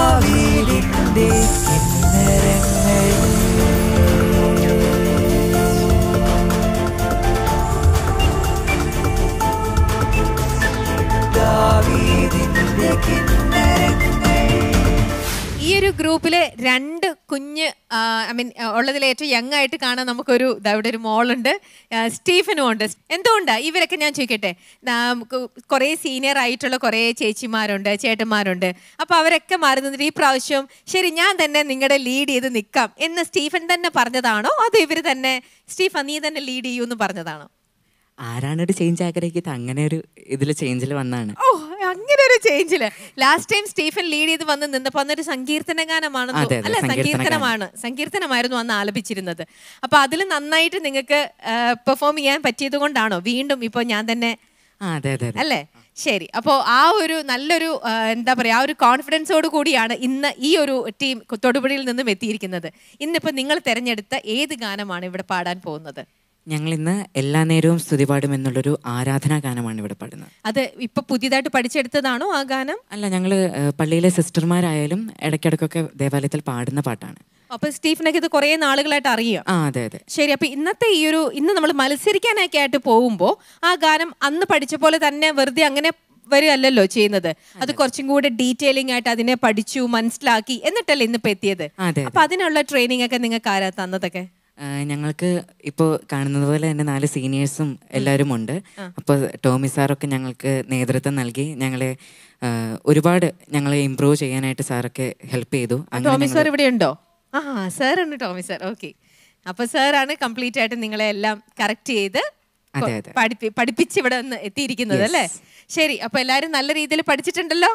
ഈ ഒരു ഗ്രൂപ്പില് രണ്ട് കുഞ്ഞ് ഐ മീൻ ഉള്ളതിൽ ഏറ്റവും യങ് ആയിട്ട് കാണാൻ നമുക്കൊരു ദാ ഇവിടെ ഒരു മോളുണ്ട് ആ, സ്റ്റീഫനും ഉണ്ട് എന്തുകൊണ്ടാ ഇവരൊക്കെ ഞാൻ ചോദിക്കട്ടെ നമുക്ക് കുറേ സീനിയർ ആയിട്ടുള്ള കുറേ ചേച്ചിമാരുണ്ട് ചേട്ടന്മാരുണ്ട് അപ്പോൾ അവരൊക്കെ മാറി നിന്നിട്ട് ഈ പ്രാവശ്യം ശരി ഞാൻ തന്നെ നിങ്ങളുടെ ലീഡ് ചെയ്ത് നിൽക്കാം എന്ന് സ്റ്റീഫൻ തന്നെ പറഞ്ഞതാണോ അതോ ഇവർ തന്നെ സ്റ്റീഫൻ നീ തന്നെ ലീഡ് ചെയ്യൂ എന്ന് പറഞ്ഞതാണോ ആരാണ് ഒരു ചേഞ്ച് ആഗ്രഹിക്കുന്നത് അങ്ങനെ ഒരു ഇതിൽ ചേഞ്ചിൽ വന്നാണ് ഓ അങ്ങനെ ഒരു ചേഞ്ചില് ലാസ്റ്റ് ടൈം സ്റ്റീഫൻ ലീഡ് ചെയ്ത് വന്ന് നിന്നപ്പോ അന്നൊരു സങ്കീർത്തന ഗാനമാണെന്ന് അതെ, അതെ, അല്ല സങ്കീർത്തന സങ്കീർത്തനമാണ് സങ്കീർത്തനമായിരുന്നു അന്ന് ആലപിച്ചിരുന്നത് അപ്പൊ അതിൽ നന്നായിട്ട് നിങ്ങൾക്ക് പെർഫോം ചെയ്യാൻ പറ്റിയത് കൊണ്ടാണോ വീണ്ടും ഇപ്പൊ ഞാൻ തന്നെ ആ അതെ അതെ അതെ അല്ലേ ശരി അപ്പോൾ ആ ഒരു നല്ലൊരു ആ, എന്താ പറയാ ആ ഒരു കോൺഫിഡൻസോട് കൂടിയാണ് ഇന്ന് ഈ ഒരു ടീം തൊടുപുഴയിൽ നിന്നും എത്തിയിരിക്കുന്നത് ഇന്നിപ്പോ നിങ്ങൾ തിരഞ്ഞെടുത്ത ഏത് ഗാനമാണ് ഇവിടെ പാടാൻ പോകുന്നത് ഞങ്ങൾ ഇന്ന് എല്ലാ നേരവും സ്തുതി പാടും എന്നുള്ളൊരു ആരാധനാ ഗാനമാണ് ഇവിടെ പാടുന്നത് അത് ഇപ്പൊ പുതിയതായിട്ട് പഠിച്ചെടുത്തതാണോ ആ ഗാനം അല്ല ഞങ്ങൾ പള്ളിയിലെ സിസ്റ്റർമാരായാലും ഇടയ്ക്കിടയ്ക്കൊക്കെ ദേവാലയത്തിൽ പാടുന്ന പാട്ടാണ് അപ്പൊ സ്റ്റീഫനൊക്കെ ഇത് കുറേ നാളുകളായിട്ട് അറിയാം ആ അതെ അതെ ശരി അപ്പൊ ഇന്നത്തെ ഈ ഒരു ഇന്ന് നമ്മൾ മത്സരിക്കാനൊക്കെ ആയിട്ട് പോകുമ്പോൾ ആ ഗാനം അന്ന് പഠിച്ച പോലെ തന്നെ വെറുതെ അങ്ങനെ വരികയല്ലല്ലോ ചെയ്യുന്നത് അത് കുറച്ചും കൂടെ ഡീറ്റെയിലിംഗ് ആയിട്ട് അതിനെ പഠിച്ചു മനസ്സിലാക്കി എന്നിട്ടല്ലേ ഇന്നിപ്പോ എത്തിയത് അതെ, അപ്പൊ അതിനുള്ള ട്രെയിനിങ് ഒക്കെ നിങ്ങൾക്ക് ആരാ തന്നതൊക്കെ ആ, ഞങ്ങൾക്ക് ഇപ്പോൾ കാണുന്നത് പോലെ തന്നെ നാല് സീനിയേഴ്സും എല്ലാവരും ഉണ്ട് അപ്പോൾ ടോമി സാറൊക്കെ ഞങ്ങൾക്ക് നേതൃത്വം നൽകി ഞങ്ങളെ ആ, ഒരുപാട് ഞങ്ങളെ ഇമ്പ്രൂവ് ചെയ്യാനായിട്ട് സാറൊക്കെ ഹെൽപ്പ് ചെയ്തു അങ്ങനെ ടോമി ഞങ്ങൾ- സാർ ഇവിടെ ഉണ്ടോ ആ സാർ ഉണ്ട് ടോമി സാർ ഓക്കെ അപ്പൊ സാറാണ് കംപ്ലീറ്റ് ആയിട്ട് നിങ്ങളെ എല്ലാം കറക്റ്റ് ചെയ്ത് അതെ, അതെ. പഠിപ്പി പഠിപ്പിച്ച് ഇവിടെ വന്ന് എത്തിയിരിക്കുന്നത് അല്ലേ ശരി അപ്പൊ എല്ലാരും നല്ല രീതിയിൽ പഠിച്ചിട്ടുണ്ടല്ലോ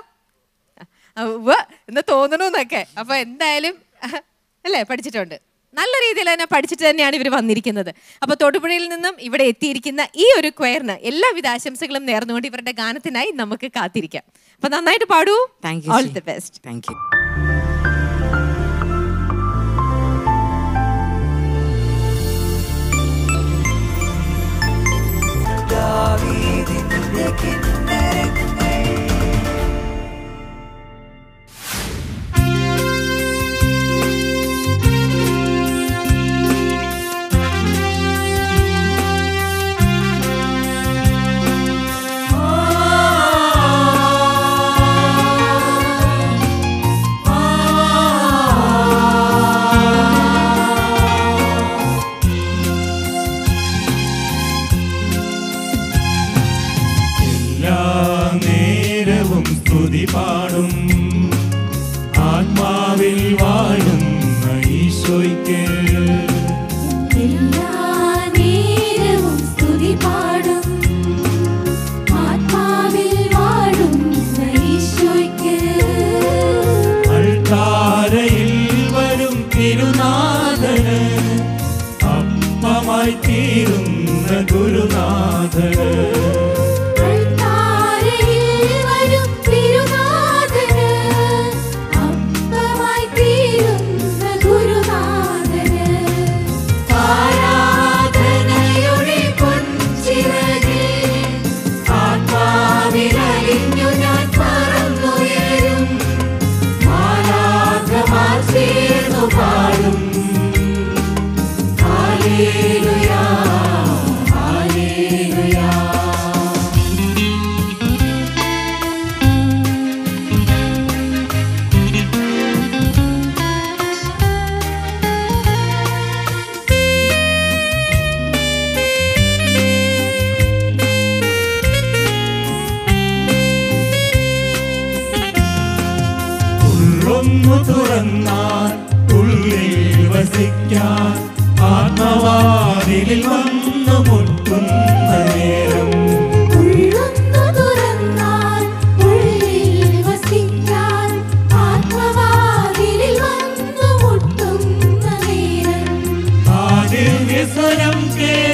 ആ, ഉവ്വ് എന്ന് തോന്നണമെന്നൊക്കെ അപ്പൊ എന്തായാലും അല്ലേ പഠിച്ചിട്ടുണ്ട് നല്ല രീതിയിൽ തന്നെ പഠിച്ചിട്ട് തന്നെയാണ് ഇവർ വന്നിരിക്കുന്നത് അപ്പൊ തൊടുപുഴയിൽ നിന്നും ഇവിടെ എത്തിയിരിക്കുന്ന ഈ ഒരു ക്വയറിന് എല്ലാവിധ ആശംസകളും നേർന്നുകൊണ്ട് ഇവരുടെ ഗാനത്തിനായി നമുക്ക് കാത്തിരിക്കാം അപ്പൊ നന്നായിട്ട് പാടൂ thank you all the best thank you ആ പാടും ആത്മാവിൽ വാഴുന്ന ഈശോയ്ക്ക് എല്ലാ നേരവും സ്തുതി പാടും ആത്മാവിൽ വാഴും ഈശോയ്ക്ക് അൾത്താരയിൽ വരും തിരുനാഥന് അപ്പമായി തീരുന്ന ഗുരുനാഥന് അൾത്താരയിൽ വരും തിരുനാഥന് അപ്പമായി തീരുന്ന ഗുരുനാഥന് ആരാധനയുടെ പൊൻചിറകിൽ ആത്മാവിലലിഞ്ഞു ഞാൻ പറന്നുയരും മാലാഖമാർ ചേർന്നു പാടും ഹല്ലേലൂയ ഹല്ലേലൂയ ഉള്ളൊന്നു തുറന്നാൽ ഉള്ളിൽ വസിക്കാൻ ആത്മവാതിലിൽ വന്നു മുട്ടുന്ന നേരം ഉള്ളൊന്നു തുറന്നാൽ ഉള്ളിൽ വസിക്കാൻ ആത്മവാതിലിൽ വന്നു മുട്ടുന്ന നേരം ആദിവ്യസ്വരം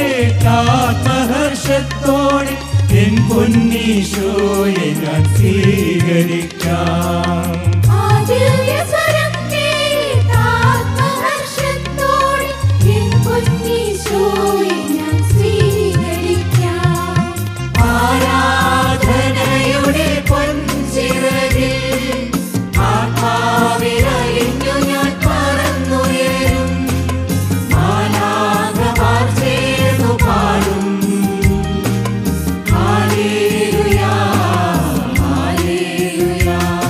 കേട്ടാത്മഹർഷത്തോടെ എൻ പൊന്നീശോയെ ഞാൻ സ്വീകരിക്കാം ആദിവ്യസ്വരം കേട്ടാത്മഹർഷത്തോടെ എൻ പൊന്നീശോയെ ഞാൻ സ്വീകരിക്കാം ആരാധനയുടെ പൊൻചിറകിൽ ആത്മാവിലലിഞ്ഞു ഞാൻ പറന്നുയരും മാലാഖമാർ ചേർന്നു പാടും ഹല്ലേലൂയ ഹല്ലേലൂയ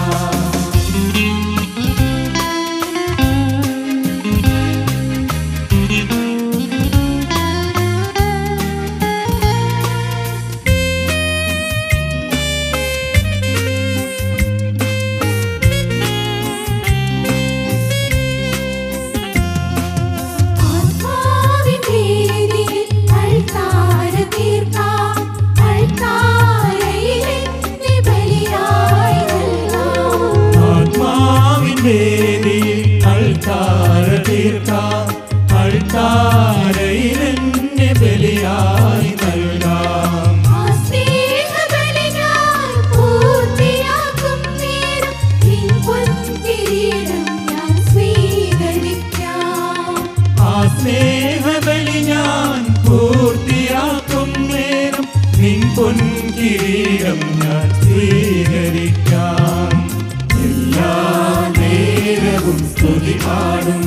ആത്മാവിൻ അൾത്താര തീർക്കാം അൾത്താരയിൽ എന്നെ ബലിയായി നൽകാം ആത്മാവിൻ വേദിയിൽ അൾത്താര തീർക്കാം അൾത്താരയിൽ എന്നെ ബലിയായി നൽകാം ആ സ്നേഹബലി ഞാൻ പൂർത്തിയാക്കും നേരം നിൻ പൊൻകിരീടം ഞാൻ സ്വീകരിക്കാം ആ സ്നേഹബലി ഞാൻ പൂർത്തിയാക്കും നേരം നിൻ പൊൻകിരീടം ഞാൻ സ്വീകരിക്കാം എല്ലാ നേരവും സ്തുതി പാടും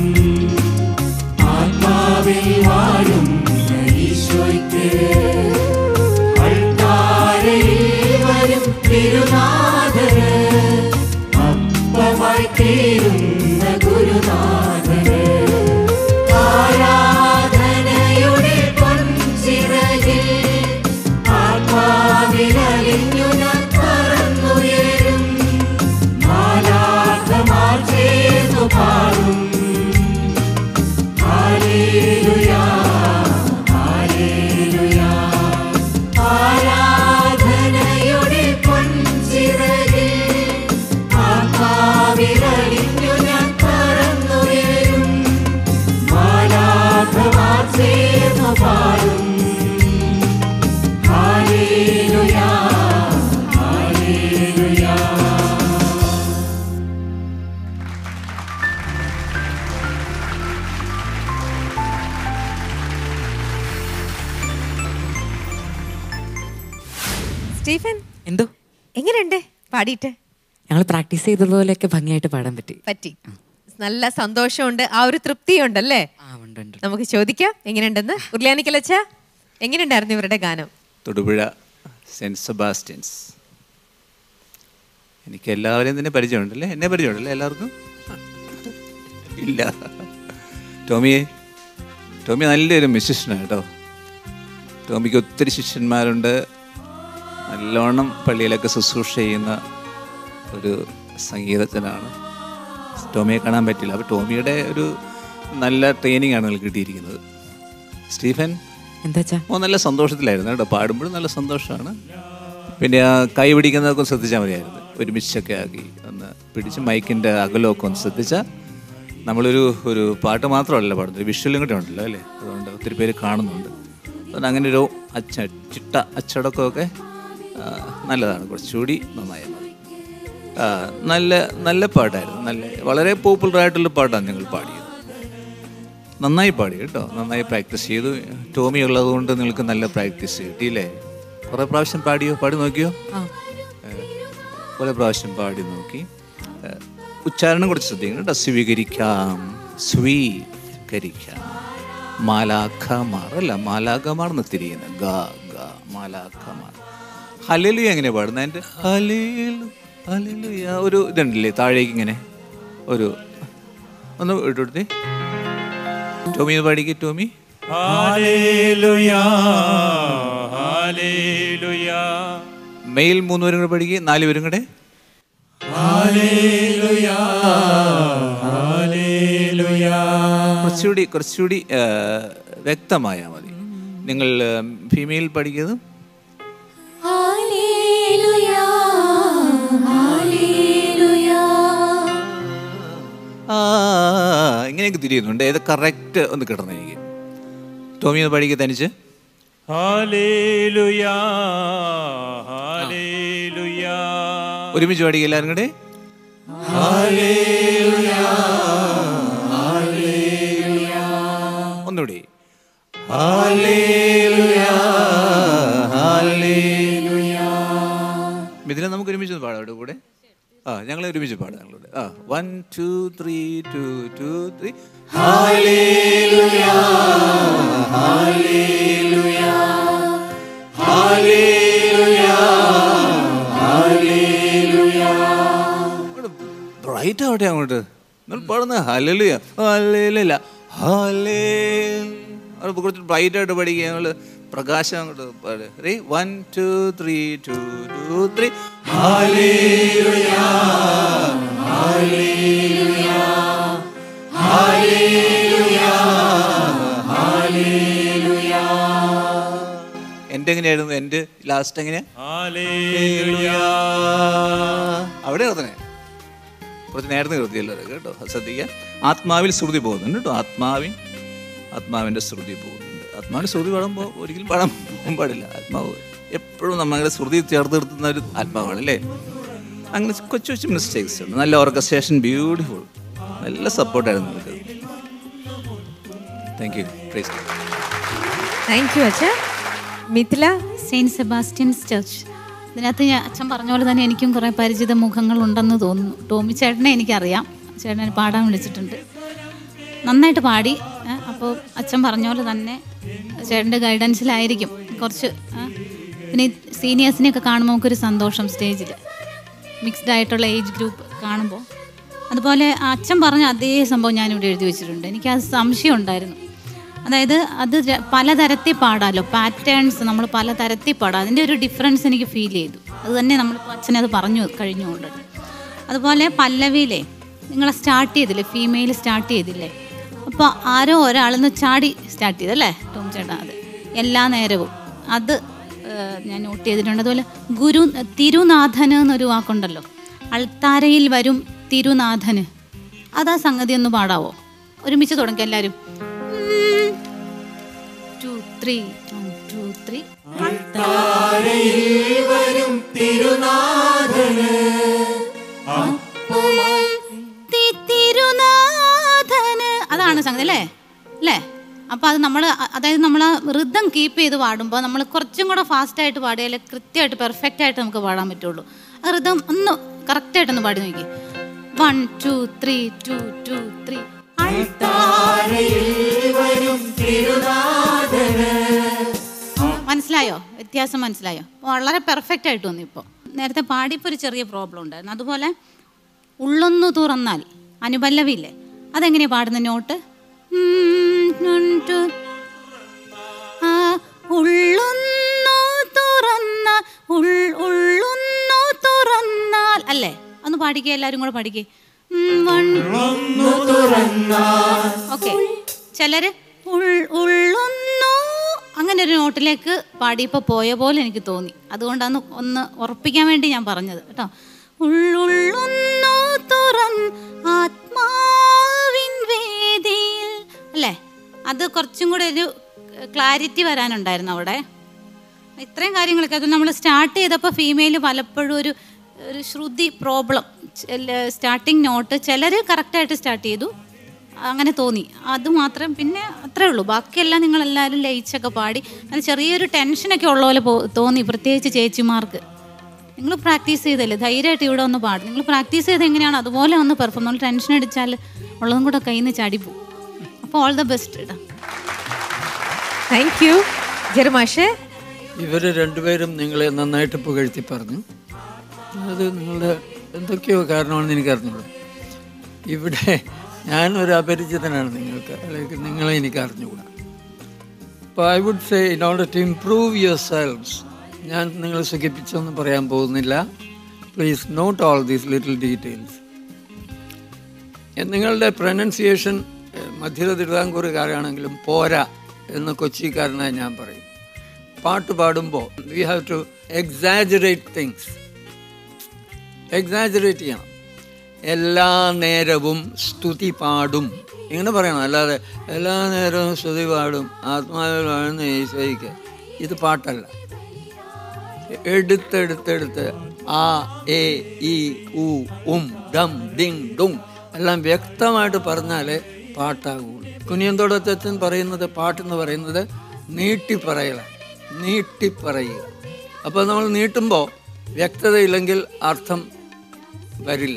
ആത്മാവിൽ വാഴും ഈശോയ്ക്ക് അൾത്താരയിൽ വരും തിരുനാഥന് അപ്പമായി തീരുന്ന ഗുരുനാഥന് ആരാധനയുടെ പൊൻചിറകിൽ ആത്മാവിലലിഞ്ഞു ഞാൻ പറന്നുയരും മാലാഖമാർ ചേർന്നു പാടും ഹല്ലേലൂയ ഹല്ലേലൂയ ആരാധനയുടെ പൊൻചിറകിൽ ആത്മാവിലലിഞ്ഞു ഞാൻ പറന്നുയരും മാലാഖമാർ ചേർന്നു പാടും ഹല്ലേലൂയ ഹല്ലേലൂയ സ്റ്റീഫൻ എന്തോ എങ്ങനെയുണ്ട് പാടിയിട്ട് ഞങ്ങൾ പ്രാക്ടീസ് ചെയ്തതുപോലെയൊക്കെ ഭംഗിയായിട്ട് പാടാൻ പറ്റി പറ്റി നല്ല സന്തോഷമുണ്ട് ആ ഒരു തൃപ്തിയുണ്ടല്ലേ ആ ഉണ്ട് ഉണ്ട് നമുക്ക് ചോദിക്കാം എങ്ങനെയുണ്ടെന്ന് ഉരുളിയാനിക്കലച്ച എങ്ങനെയുണ്ടായിരുന്നു ഇവരുടെ ഗാനം തൊടുപുഴ സെൻറ്റ് സെബാസ്റ്റ്യൻസ് എനിക്ക് എല്ലാവരെയും തന്നെ പരിചയമുണ്ടല്ലേ എന്നെ പരിചയമുണ്ടല്ലേ എല്ലാവർക്കും ഇല്ല ടോമിയെ ടോമി നല്ലൊരു മ്യൂസിഷ്യനാണ് കേട്ടോ ടോമിക്ക് ഒത്തിരി ശിഷ്യന്മാരുണ്ട് നല്ലോണം പള്ളിയിലൊക്കെ ശുശ്രൂഷ ചെയ്യുന്ന ഒരു സംഗീതജ്ഞനാണ് ടോമിയെ കാണാൻ പറ്റില്ല അപ്പോൾ ടോമിയുടെ ഒരു നല്ല ട്രെയിനിങ് ആണ് നിങ്ങൾക്ക് കിട്ടിയിരിക്കുന്നത് സ്റ്റീഫൻ എന്താ വെച്ചാ ഓ നല്ല സന്തോഷത്തിലായിരുന്നു കേട്ടോ പാടുമ്പോഴും നല്ല സന്തോഷമാണ് പിന്നെ ആ കൈ പിടിക്കുന്നതൊക്കെ ഒന്ന് ശ്രദ്ധിച്ചാൽ മതിയായിരുന്നു ഒരുമിച്ചൊക്കെ ആക്കി ഒന്ന് പിടിച്ച് മൈക്കിൻ്റെ അകലമൊക്കെ ഒന്ന് ശ്രദ്ധിച്ചാൽ നമ്മളൊരു ഒരു പാട്ട് മാത്രമല്ല പാടുന്നത് ഒരു വിഷ്വലും കൂടെ ഉണ്ടല്ലോ അല്ലേ അതുകൊണ്ട് ഒത്തിരി പേര് കാണുന്നുണ്ട് അതുകൊണ്ട് അങ്ങനെ ഒരു അച്ച ചിട്ട അച്ചടക്കമൊക്കെ ആ, നല്ലതാണ് കുറച്ചുകൂടി നന്നായാൽ മതി ആ, നല്ല നല്ല പാട്ടായിരുന്നു നല്ല വളരെ പോപ്പുലർ ആയിട്ടുള്ള പാട്ടാണ് ഞങ്ങൾ പാടിയത് നന്നായി പാടി കേട്ടോ നന്നായി പ്രാക്ടീസ് ചെയ്തു ടോമി ഉള്ളത് കൊണ്ട് നിങ്ങൾക്ക് നല്ല പ്രാക്ടീസ് കിട്ടിയില്ലേ കുറേ പ്രാവശ്യം പാടിയോ പാടി നോക്കിയോ ഏഹ്, കുറേ പ്രാവശ്യം പാടി നോക്കി ഏഹ്, ഉച്ചാരണം കൂടെ ശ്രദ്ധിക്കണം കേട്ടോ സ്വീകരിക്കാം സ്വീകരിക്കാം മാലാഖമാർ അല്ല മാലാഖമാർ എന്ന് തിരിയുന്നത് ഗ ഗ മാലാഖമാർ ഹലലു എങ്ങനെ പാടുന്നത് എൻ്റെ ഹലേലു ഹലേലു ഒരു ഇതുണ്ടല്ലേ താഴേക്ക് ഇങ്ങനെ ഒരു ഒന്ന് ഇട്ടുകൊടുത്തേ ടോമി ഒന്ന് പാടിക്കേ ടോമി ഹല്ലേലൂയ ഹല്ലേലൂയ മെയിൽ മൂന്ന് പേരും കൂടെ പഠിക്കുക നാല് പേരും കൂടെ ഹല്ലേലൂയ ഹല്ലേലൂയ കുറച്ചുകൂടി കുറച്ചുകൂടി ആ, വ്യക്തമായാൽ മതി നിങ്ങൾ ഫീമെയിൽ പഠിക്കുന്നത് ഹല്ലേലൂയ ഹല്ലേലൂയ ആ ഇങ്ങനെയൊക്കെ തിരിയുന്നുണ്ട് ഏത് കറക്റ്റ് ഒന്ന് കിടന്നു എനിക്ക് ടോമി ഒന്ന് പഠിക്കുക തനിച്ച് ഹല്ലേലൂയ ഹല്ലേലൂയ ഒരുമിച്ച് പഠിക്കുക എല്ലാവരും കൂടെ ഒന്നുകൂടി ഇതിനെ നമുക്ക് ഒരുമിച്ച് ഒന്ന് പാടാം അവിടെ കൂടെ ആ ഞങ്ങൾ ഒരുമിച്ച് പാടാം ഞങ്ങളോട് ആ one two three two two three bright ആവട്ടെ അങ്ങോട്ട് നിങ്ങൾ പാടുന്ന ഹലലുയ ഹലേലല്ല ഹലേ അവിടെ കുറച്ച് ബ്രൈറ്റ് ആയിട്ട് പഠിക്കുക ഞങ്ങൾ പ്രകാശം അങ്ങോട്ട് പാട് റീ one two three two two three എൻ്റെ എങ്ങനെയായിരുന്നു എൻ്റെ ലാസ്റ്റ് എങ്ങനെയാ ഹല്ലേലൂയ അവിടെ നിർത്തണേ കുറച്ച് നേരത്തെ നിർത്തിയല്ലോ അത് കേട്ടോ അത് ശ്രദ്ധിക്കുക ആത്മാവിൽ ശ്രുതി പോകുന്നുണ്ട് കേട്ടോ ആത്മാവിൻ ആത്മാവിൻ്റെ ശ്രുതി പോകുന്നുണ്ട് ആത്മാവിൻ്റെ ശ്രുതി പാടുമ്പോൾ ഒരിക്കലും പാടാൻ പോകാൻ പാടില്ല ആത്മാവ് എപ്പോഴും നമ്മുടെ ശ്രുതി ചേർത്ത് നിർത്തുന്ന ഒരു ആത്മാവാണ് അല്ലേ അങ്ങനെ കൊച്ചു കൊച്ചു മിസ്റ്റേക്സ് ഉണ്ട് നല്ല ഓർക്കസ്ട്രേഷൻ ബ്യൂട്ടിഫുൾ നല്ല സപ്പോർട്ടായിരുന്നു നിങ്ങൾക്ക് thank you praise thank you അച്ഛ മിഥില സെയിൻറ്റ് സെബാസ്റ്റ്യൻസ് ചർച്ച് ഇതിനകത്ത് ഞാൻ അച്ഛൻ പറഞ്ഞ പോലെ തന്നെ എനിക്കും കുറേ പരിചിത മുഖങ്ങളുണ്ടെന്ന് തോന്നുന്നു ടോമി ചേട്ടനെ എനിക്കറിയാം ചേട്ടനെ പാടാൻ വിളിച്ചിട്ടുണ്ട് നന്നായിട്ട് പാടി ഏ, അപ്പോൾ അച്ഛൻ പറഞ്ഞ പോലെ തന്നെ ചേട്ടൻ്റെ ഗൈഡൻസിലായിരിക്കും കുറച്ച് ഏ, പിന്നെ ഈ സീനിയേഴ്സിനെയൊക്കെ കാണുമ്പോൾ നമുക്കൊരു സന്തോഷം സ്റ്റേജിൽ മിക്സ്ഡ് ആയിട്ടുള്ള ഏജ് ഗ്രൂപ്പ് കാണുമ്പോൾ അതുപോലെ അച്ഛൻ പറഞ്ഞ അതേ സംഭവം ഞാനിവിടെ എഴുതി വെച്ചിട്ടുണ്ട് എനിക്ക് അത് സംശയം ഉണ്ടായിരുന്നു അതായത് അത് ര- പലതരത്തിൽ പാടാമല്ലോ പാറ്റേൺസ് നമ്മൾ പലതരത്തിൽ പാടാം അതിൻ്റെ ഒരു ഡിഫറൻസ് എനിക്ക് ഫീൽ ചെയ്തു അത് തന്നെ നമ്മളിപ്പോൾ അച്ഛനത് പറഞ്ഞു കഴിഞ്ഞുകൊണ്ട് അതുപോലെ പല്ലവിയിലെ നിങ്ങളെ സ്റ്റാർട്ട് ചെയ്തില്ലേ ഫീമെയിൽ സ്റ്റാർട്ട് ചെയ്തില്ലേ അപ്പോൾ ആരോ ഒരാളെന്ന് ചാടി സ്റ്റാർട്ട് ചെയ്തല്ലേ ടോം ചേട്ടാ അത് എല്ലാ നേരവും അത് ഏഹ്, ഞാൻ നോട്ട് ചെയ്തിട്ടുണ്ട് അതുപോലെ ഗുരു തിരുനാഥന് എന്നൊരു വാക്കുണ്ടല്ലോ അൾത്താരയിൽ വരും തിരുനാഥന് അതാ സംഗതി ഒന്ന് പാടാവോ ഒരുമിച്ച് തുടങ്ങി എല്ലാവരും two three one two three തി- തിരുനാഥന് അതാണ് സംഗതി അല്ലേ അല്ലേ അപ്പോൾ അത് നമ്മൾ അതായത് നമ്മൾ ആ ഋതം കീപ്പ് ചെയ്ത് പാടുമ്പോൾ നമ്മൾ കുറച്ചും കൂടെ ഫാസ്റ്റായിട്ട് പാടിയാലേ കൃത്യമായിട്ട് പെർഫെക്റ്റ് ആയിട്ട് നമുക്ക് പാടാൻ പറ്റുള്ളൂ ആ ഋതം ഒന്ന് കറക്റ്റായിട്ടൊന്ന് പാടി നോക്കി one two three two two three മനസ്സിലായോ വ്യത്യാസം മനസ്സിലായോ വളരെ പെർഫെക്റ്റ് ആയിട്ട് വന്നു ഇപ്പോൾ നേരത്തെ പാടിയപ്പോൾ ഒരു ചെറിയ പ്രോബ്ലം ഉണ്ടായിരുന്നു അതുപോലെ ഉള്ളൊന്നു തുറന്നാൽ അനുപല്ലവിയില്ലേ അതെങ്ങനെയാ പാടുന്ന നോട്ട് ഉം, ഉം, ടു. ആ, ഉള്ളുന്നു തുറന്ന ഉൾ- ഉള്ളുന്നു തുറന്നാൽ അല്ലേ പാടിക്കേ എല്ലാവരും കൂടെ പാടിക്കേ ഓക്കെ ചിലര് ഉൾ- ഉള്ളുന്നു അങ്ങനെ ഒരു നോട്ടിലേക്ക് പാടിയപ്പോൾ പോയ പോലെ എനിക്ക് തോന്നി അതുകൊണ്ടാണ് ഒന്ന് ഉറപ്പിക്കാൻ വേണ്ടി ഞാൻ പറഞ്ഞത് കേട്ടോ ഉള്ളുള്ളുന്നു തുറൻ ആത്മാവിൻ വേദിയിൽ അല്ലേ അത് കുറച്ചും കൂടെ ഒരു ക്ലാരിറ്റി വരാനുണ്ടായിരുന്നു അവിടെ ഇത്രയും കാര്യങ്ങളൊക്കെ അത് നമ്മൾ സ്റ്റാർട്ട് ചെയ്തപ്പോൾ ഫീമെയിൽ പലപ്പോഴും ഒരു ഒരു ശ്രുതി പ്രോബ്ലം സ്റ്റാർട്ടിങ് നോട്ട് ചിലർ കറക്റ്റായിട്ട് സ്റ്റാർട്ട് ചെയ്തു അങ്ങനെ തോന്നി അത് മാത്രം പിന്നെ അത്രേ ഉള്ളൂ ബാക്കിയെല്ലാം നിങ്ങളെല്ലാവരും ലയിച്ചൊക്കെ പാടി അങ്ങനെ ചെറിയൊരു ടെൻഷനൊക്കെ ഉള്ള പോലെ പോ- തോന്നി പ്രത്യേകിച്ച് ചേച്ചിമാർക്ക് നിങ്ങൾ പ്രാക്ടീസ് ചെയ്തല്ലേ ധൈര്യമായിട്ട് ഇവിടെ ഒന്ന് പാടും നിങ്ങൾ പ്രാക്ടീസ് ചെയ്ത് എങ്ങനെയാണ് അതുപോലെ ഒന്ന് പെർഫോം നമ്മൾ ടെൻഷൻ അടിച്ചാൽ ഉള്ളതും കൂടെ കയ്യിൽ നിന്ന് ചാടിപ്പോവും അപ്പോൾ ഓൾ ദ ബെസ്റ്റ് ഇടാം താങ്ക് യു ജെറുമാഷേ ഇവർ രണ്ടുപേരും നിങ്ങളെ നന്നായിട്ട് പുകഴ്ത്തി പറഞ്ഞു അത് നിങ്ങളുടെ എന്തൊക്കെയോ കാരണമാണെന്ന് എനിക്ക് അറിഞ്ഞൂടാ ഇവിടെ ഞാൻ ഒരു അപരിചിതനാണ് നിങ്ങൾക്ക് അല്ലെങ്കിൽ നിങ്ങളെ എനിക്ക് അറിഞ്ഞുകൂടാ അപ്പോൾ I would say in order to improve yourselves ഞാൻ നിങ്ങൾ സുഖിപ്പിച്ചൊന്നും പറയാൻ പോകുന്നില്ല please note all these little details നിങ്ങളുടെ പ്രൊനൗൺസിയേഷൻ മധ്യ തിരുവിതാംകൂറുകാരാണെങ്കിലും പോരാ എന്ന് കൊച്ചിക്കാരനായി ഞാൻ പറയും പാട്ട് പാടുമ്പോൾ we have to exaggerate things exaggerate ചെയ്യണം എല്ലാ നേരവും സ്തുതി പാടും ഇങ്ങനെ പറയണം അല്ലാതെ എല്ലാ നേരവും സ്തുതി പാടും ആത്മാവിൽ വാഴുന്ന ഈശോയ്ക്ക് ഇത് പാട്ടല്ല എടുത്തെടുത്തെടുത്ത് ആ എ ഇ ഉ ഉം ഡം ഡിങ് ഡുങ് എല്ലാം വ്യക്തമായിട്ട് പറഞ്ഞാലേ പാട്ടാകുള്ളൂ കുനിയന്തോടത്തച്ഛൻ പറയുന്നത് പാട്ടെന്ന് പറയുന്നത് നീട്ടിപ്പറയല നീട്ടിപ്പറയുക അപ്പോൾ നമ്മൾ നീട്ടുമ്പോൾ വ്യക്തതയില്ലെങ്കിൽ അർത്ഥം വരില്ല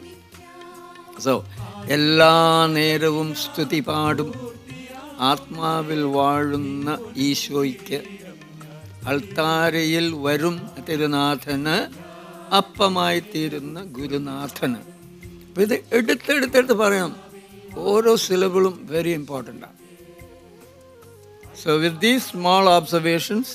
സോ എല്ലാ നേരവും സ്തുതി പാടും ആത്മാവിൽ വാഴുന്ന ഈശോയ്ക്ക് അൾത്താരയിൽ വരും തിരുനാഥന് അപ്പമായി തീരുന്ന ഗുരുനാഥന് അപ്പം ഇത് എടുത്തെടുത്തെടുത്ത് പറയണം ഓരോ സിലബിളും വെരി ഇമ്പോർട്ടൻ്റ് ആണ് so with these small observations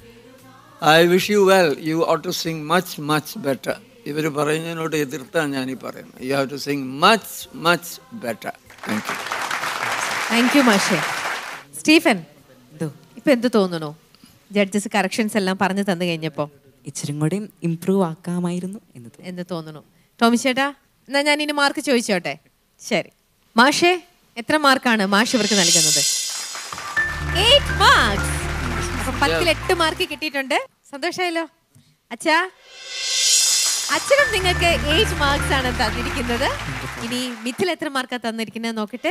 I wish you well you ought to sing much much better ഇവർ പറയുന്നതിനോട് എതിർത്താണ് ഞാൻ ഈ പറയുന്നത് you have to sing much much better thank you thank you മാഷേ സ്റ്റീഫൻ എന്തോ ഇപ്പൊ എന്ത് തോന്നുന്നു ജഡ്ജസ് കറക്ഷൻസ് എല്ലാം പറഞ്ഞു തന്നു കഴിഞ്ഞപ്പോ ഇച്ചിരി കൂടി ഇമ്പ്രൂവ് ആക്കാമായിരുന്നു എന്ന് തോന്നുന്നു. എന്ന് തോന്നുന്നു ടോമി ചേട്ടാ എന്നാ ഞാൻ ഇനി മാർക്ക് ചോദിച്ചോട്ടെ ശരി മാഷേ എത്ര മാർക്കാണ് മാഷ് ഇവർക്ക് നൽകുന്നത് Eight marks. അപ്പൊ പത്തിൽ എട്ട് മാർക്ക് കിട്ടിയിട്ടുണ്ട് സന്തോഷമായല്ലോ അച്ഛാ അച്ഛനും നിങ്ങൾക്ക് എയ്റ്റ് മാർക്സ് ആണ് തന്നിരിക്കുന്നത് ഇനി മിഥിൽ എത്ര മാർക്കാ തന്നിരിക്കുന്നത് നോക്കട്ടെ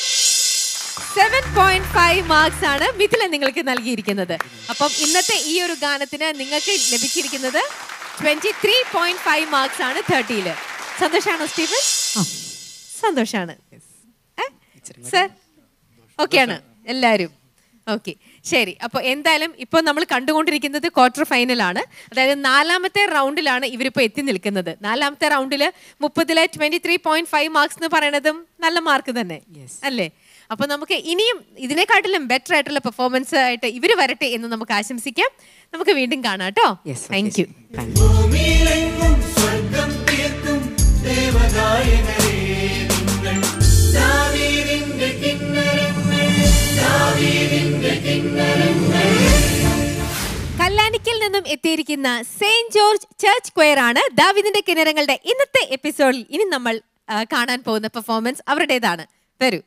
സെവൻ പോയിന്റ് ഫൈവ് മാർക്സ് ആണ് മിഥില നിങ്ങൾക്ക് നൽകിയിരിക്കുന്നത് അപ്പം ഇന്നത്തെ ഈ ഒരു ഗാനത്തിന് നിങ്ങൾക്ക് ലഭിച്ചിരിക്കുന്നത് twenty three point five marks ആണ് തേർട്ടിയില് സന്തോഷാണോ സ്റ്റീഫൻ സന്തോഷാണ് സർ ഓക്കെയാണ് എല്ലാവരും ഓക്കെ ശരി അപ്പോൾ എന്തായാലും ഇപ്പോൾ നമ്മൾ കണ്ടുകൊണ്ടിരിക്കുന്നത് ക്വാർട്ടർ ഫൈനലാണ് അതായത് നാലാമത്തെ റൗണ്ടിലാണ് ഇവരിപ്പോൾ എത്തി നിൽക്കുന്നത് നാലാമത്തെ റൗണ്ടിൽ മുപ്പതിലെ twenty three point five marks എന്ന് പറയുന്നതും നല്ല മാർക്ക് തന്നെ അല്ലേ അപ്പൊ നമുക്ക് ഇനിയും ഇതിനെക്കാട്ടിലും ബെറ്റർ ആയിട്ടുള്ള പെർഫോമൻസ് ആയിട്ട് ഇവർ വരട്ടെ എന്ന് നമുക്ക് ആശംസിക്കാം നമുക്ക് വീണ്ടും കാണാം കേട്ടോ Yes, okay, thank you Thank you. ഭൂമിയിലെങ്ങും സ്വർഗം തീർക്കും ദേവഗായകരേ നിങ്ങൾ ദാവീദിന്റെ കിന്നരങ്ങൾ ദാവീദിന്റെ കിന്നരങ്ങൾ കല്ലാനിക്കിൽ നിന്നും എത്തിയിരിക്കുന്ന സെയിന്റ് ജോർജ് ചർച്ച് ക്വയർ ആണ് ദാവിദിന്റെ കിണരങ്ങളുടെ ഇന്നത്തെ എപ്പിസോഡിൽ ഇനി നമ്മൾ ആ, കാണാൻ പോകുന്ന പെർഫോമൻസ് അവരുടേതാണ് വരൂ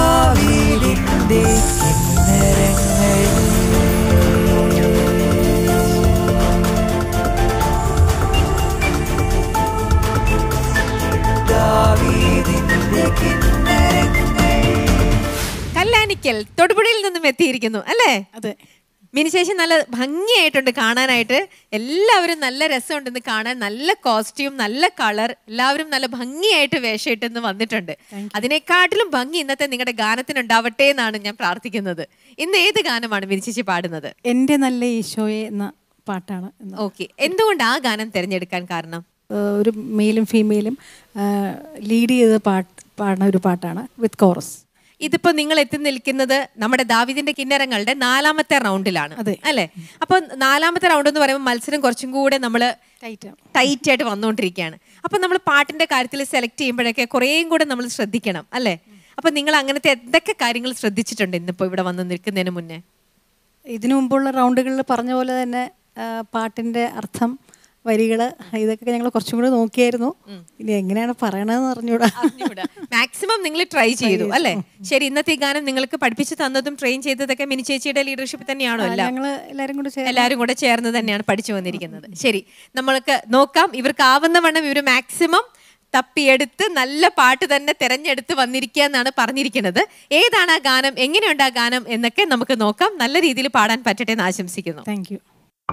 കല്ലാനിക്കൽ തൊടുപുഴയിൽ നിന്നും എത്തിയിരിക്കുന്നു അല്ലേ അതെ മിനിശേഷം നല്ല ഭംഗിയായിട്ടുണ്ട് കാണാനായിട്ട് എല്ലാവരും നല്ല രസമുണ്ടെന്ന് കാണാൻ നല്ല കോസ്റ്റ്യൂം നല്ല കളർ എല്ലാവരും നല്ല ഭംഗിയായിട്ട് വേഷമിട്ടെന്ന് വന്നിട്ടുണ്ട് അതിനെക്കാട്ടിലും ഭംഗി ഇന്നത്തെ നിങ്ങളുടെ ഗാനത്തിന് ഉണ്ടാവട്ടെ എന്നാണ് ഞാൻ പ്രാർത്ഥിക്കുന്നത് ഇന്ന് ഏത് ഗാനമാണ് മിനിശേഷി പാടുന്നത് എൻ്റെ നല്ല ഈശോയെ എന്ന പാട്ടാണ് എന്ന് ഓക്കെ എന്തുകൊണ്ട് ആ ഗാനം തിരഞ്ഞെടുക്കാൻ കാരണം ഏഹ് ഒരു മെയിലും ഫീമെയിലും ലീഡ് ചെയ്ത് പാട്ട് പാടുന്ന ഒരു പാട്ടാണ് വിത്ത് കോറസ് ഇതിപ്പോ നിങ്ങൾ എത്തി നിൽക്കുന്നത് നമ്മുടെ ദാവിദിന്റെ കിന്നരങ്ങളുടെ നാലാമത്തെ റൗണ്ടിലാണ് അല്ലെ അപ്പൊ നാലാമത്തെ റൗണ്ട് എന്ന് പറയുമ്പോൾ മത്സരം കുറച്ചും കൂടെ നമ്മൾ ടൈറ്റ് ആയിട്ട് വന്നുകൊണ്ടിരിക്കുകയാണ് അപ്പൊ നമ്മൾ പാട്ടിന്റെ കാര്യത്തിൽ സെലക്ട് ചെയ്യുമ്പോഴൊക്കെ കുറേയും കൂടെ നമ്മൾ ശ്രദ്ധിക്കണം അല്ലെ അപ്പൊ നിങ്ങൾ അങ്ങനത്തെ എന്തൊക്കെ കാര്യങ്ങൾ ശ്രദ്ധിച്ചിട്ടുണ്ട് ഇന്നിപ്പോ ഇവിടെ വന്ന് നിൽക്കുന്നതിന് മുന്നേ ഇതിനു മുമ്പുള്ള റൗണ്ടുകളിൽ പറഞ്ഞ പോലെ തന്നെ ആ, പാട്ടിന്റെ അർത്ഥം വരികൾ ഇതൊക്കെ ഞങ്ങൾ കുറച്ചും കൂടെ നോക്കിയായിരുന്നു ഇനി എങ്ങനെയാണ് പറയണതെന്ന് അറിഞ്ഞൂടാ മാക്സിമം നിങ്ങൾ ട്രൈ ചെയ്തു അല്ലെ ശരി ഇന്നത്തെ ഈ ഗാനം നിങ്ങൾക്ക് പഠിപ്പിച്ചു തന്നതും ട്രെയിൻ ചെയ്തതൊക്കെ മിനി ചേച്ചിയുടെ ലീഡർഷിപ്പ് തന്നെയാണോ ആ, എല്ലാം ഞങ്ങള് എല്ലാരും കൂടെ ചേർന്ന് എല്ലാവരും കൂടെ ചേർന്ന് തന്നെയാണ് പഠിച്ചു വന്നിരിക്കുന്നത് ശരി നമ്മൾക്ക് നോക്കാം ഇവർക്ക് ആവുന്ന വണ്ണം ഇവർ മാക്സിമം തപ്പിയെടുത്ത് നല്ല പാട്ട് തന്നെ തിരഞ്ഞെടുത്ത് വന്നിരിക്കുക എന്നാണ് പറഞ്ഞിരിക്കുന്നത് ഏതാണ് ആ ഗാനം എങ്ങനെയുണ്ട് ആ ഗാനം എന്നൊക്കെ നമുക്ക് നോക്കാം നല്ല രീതിയിൽ പാടാൻ പറ്റട്ടെ എന്ന് ആശംസിക്കുന്നു താങ്ക് യു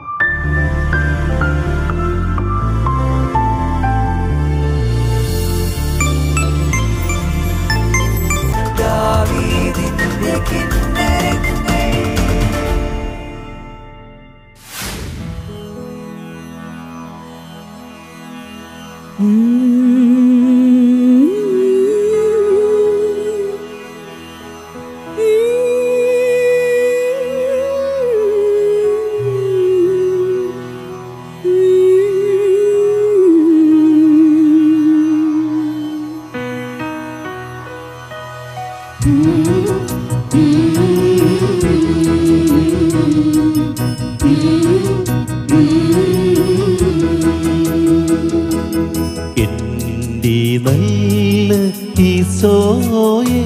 എന്റെ നല്ല ഈശോയെ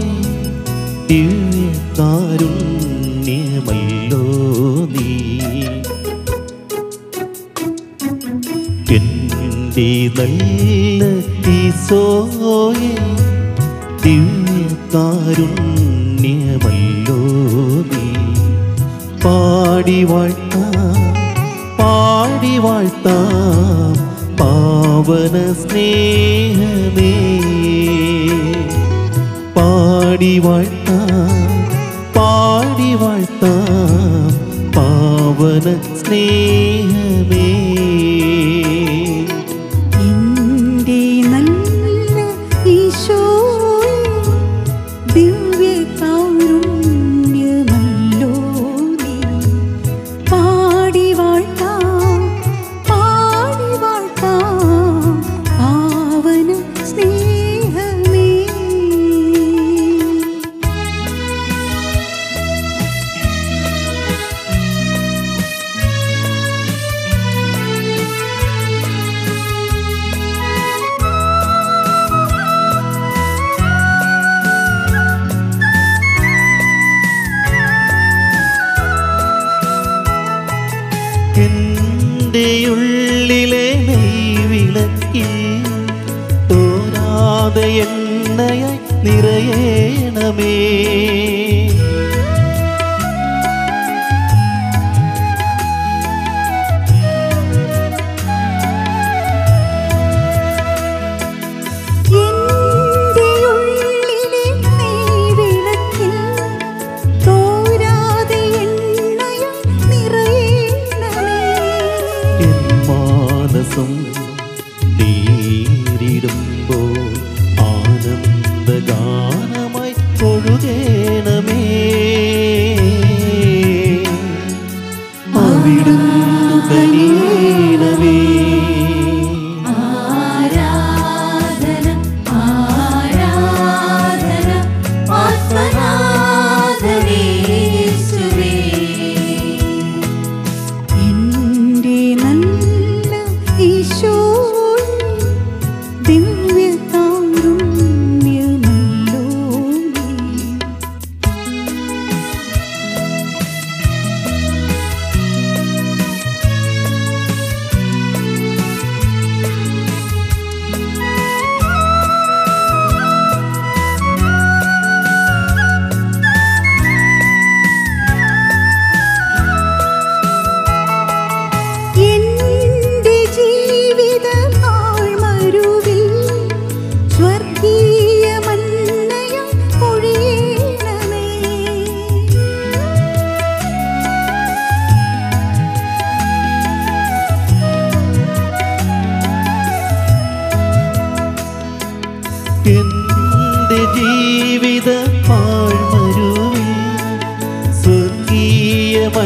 ദിവ്യകാരുണ്യമല്ലോ നീ എന്റെ നല്ല ഈശോയെ ദിവ്യകാരുണ്യമല്ലോ നീ പാടി വാഴ്ത്താം പാടി വാഴ്ത്താം പാവന സ്നേഹമേ പാടി വാഴ്ത്താം പാടി വാഴ്ത്താം പാവന സ്നേഹമേ എന്റെ നല്ല ഈശോയെ ദിവ്യകാരുണ്യമല്ലോ നീ പാടി വാഴ്ത്താം പാടി വാഴ്ത്താം പാവന സ്നേഹമേ എന്റെ ഉള്ളിലെ നെയ്വിളക്കിൽ തോരാതെ എണ്ണയായി നിറയേണമേ എന്റെ ഉള്ളിലെ നെയ്വിളക്കിൽ തോരാതെ എണ്ണയായി നിറയണമേ എൻ മാനസം നേരിടുമ്പോൾ ആനന്ദഗാനമായി ഒഴുകേണമേ അവിടുന്നു കനിയേണമേ ആരാധന ആരാധന ആത്മനാഥനേശുവേ എന്റെ നല്ല ഈശോ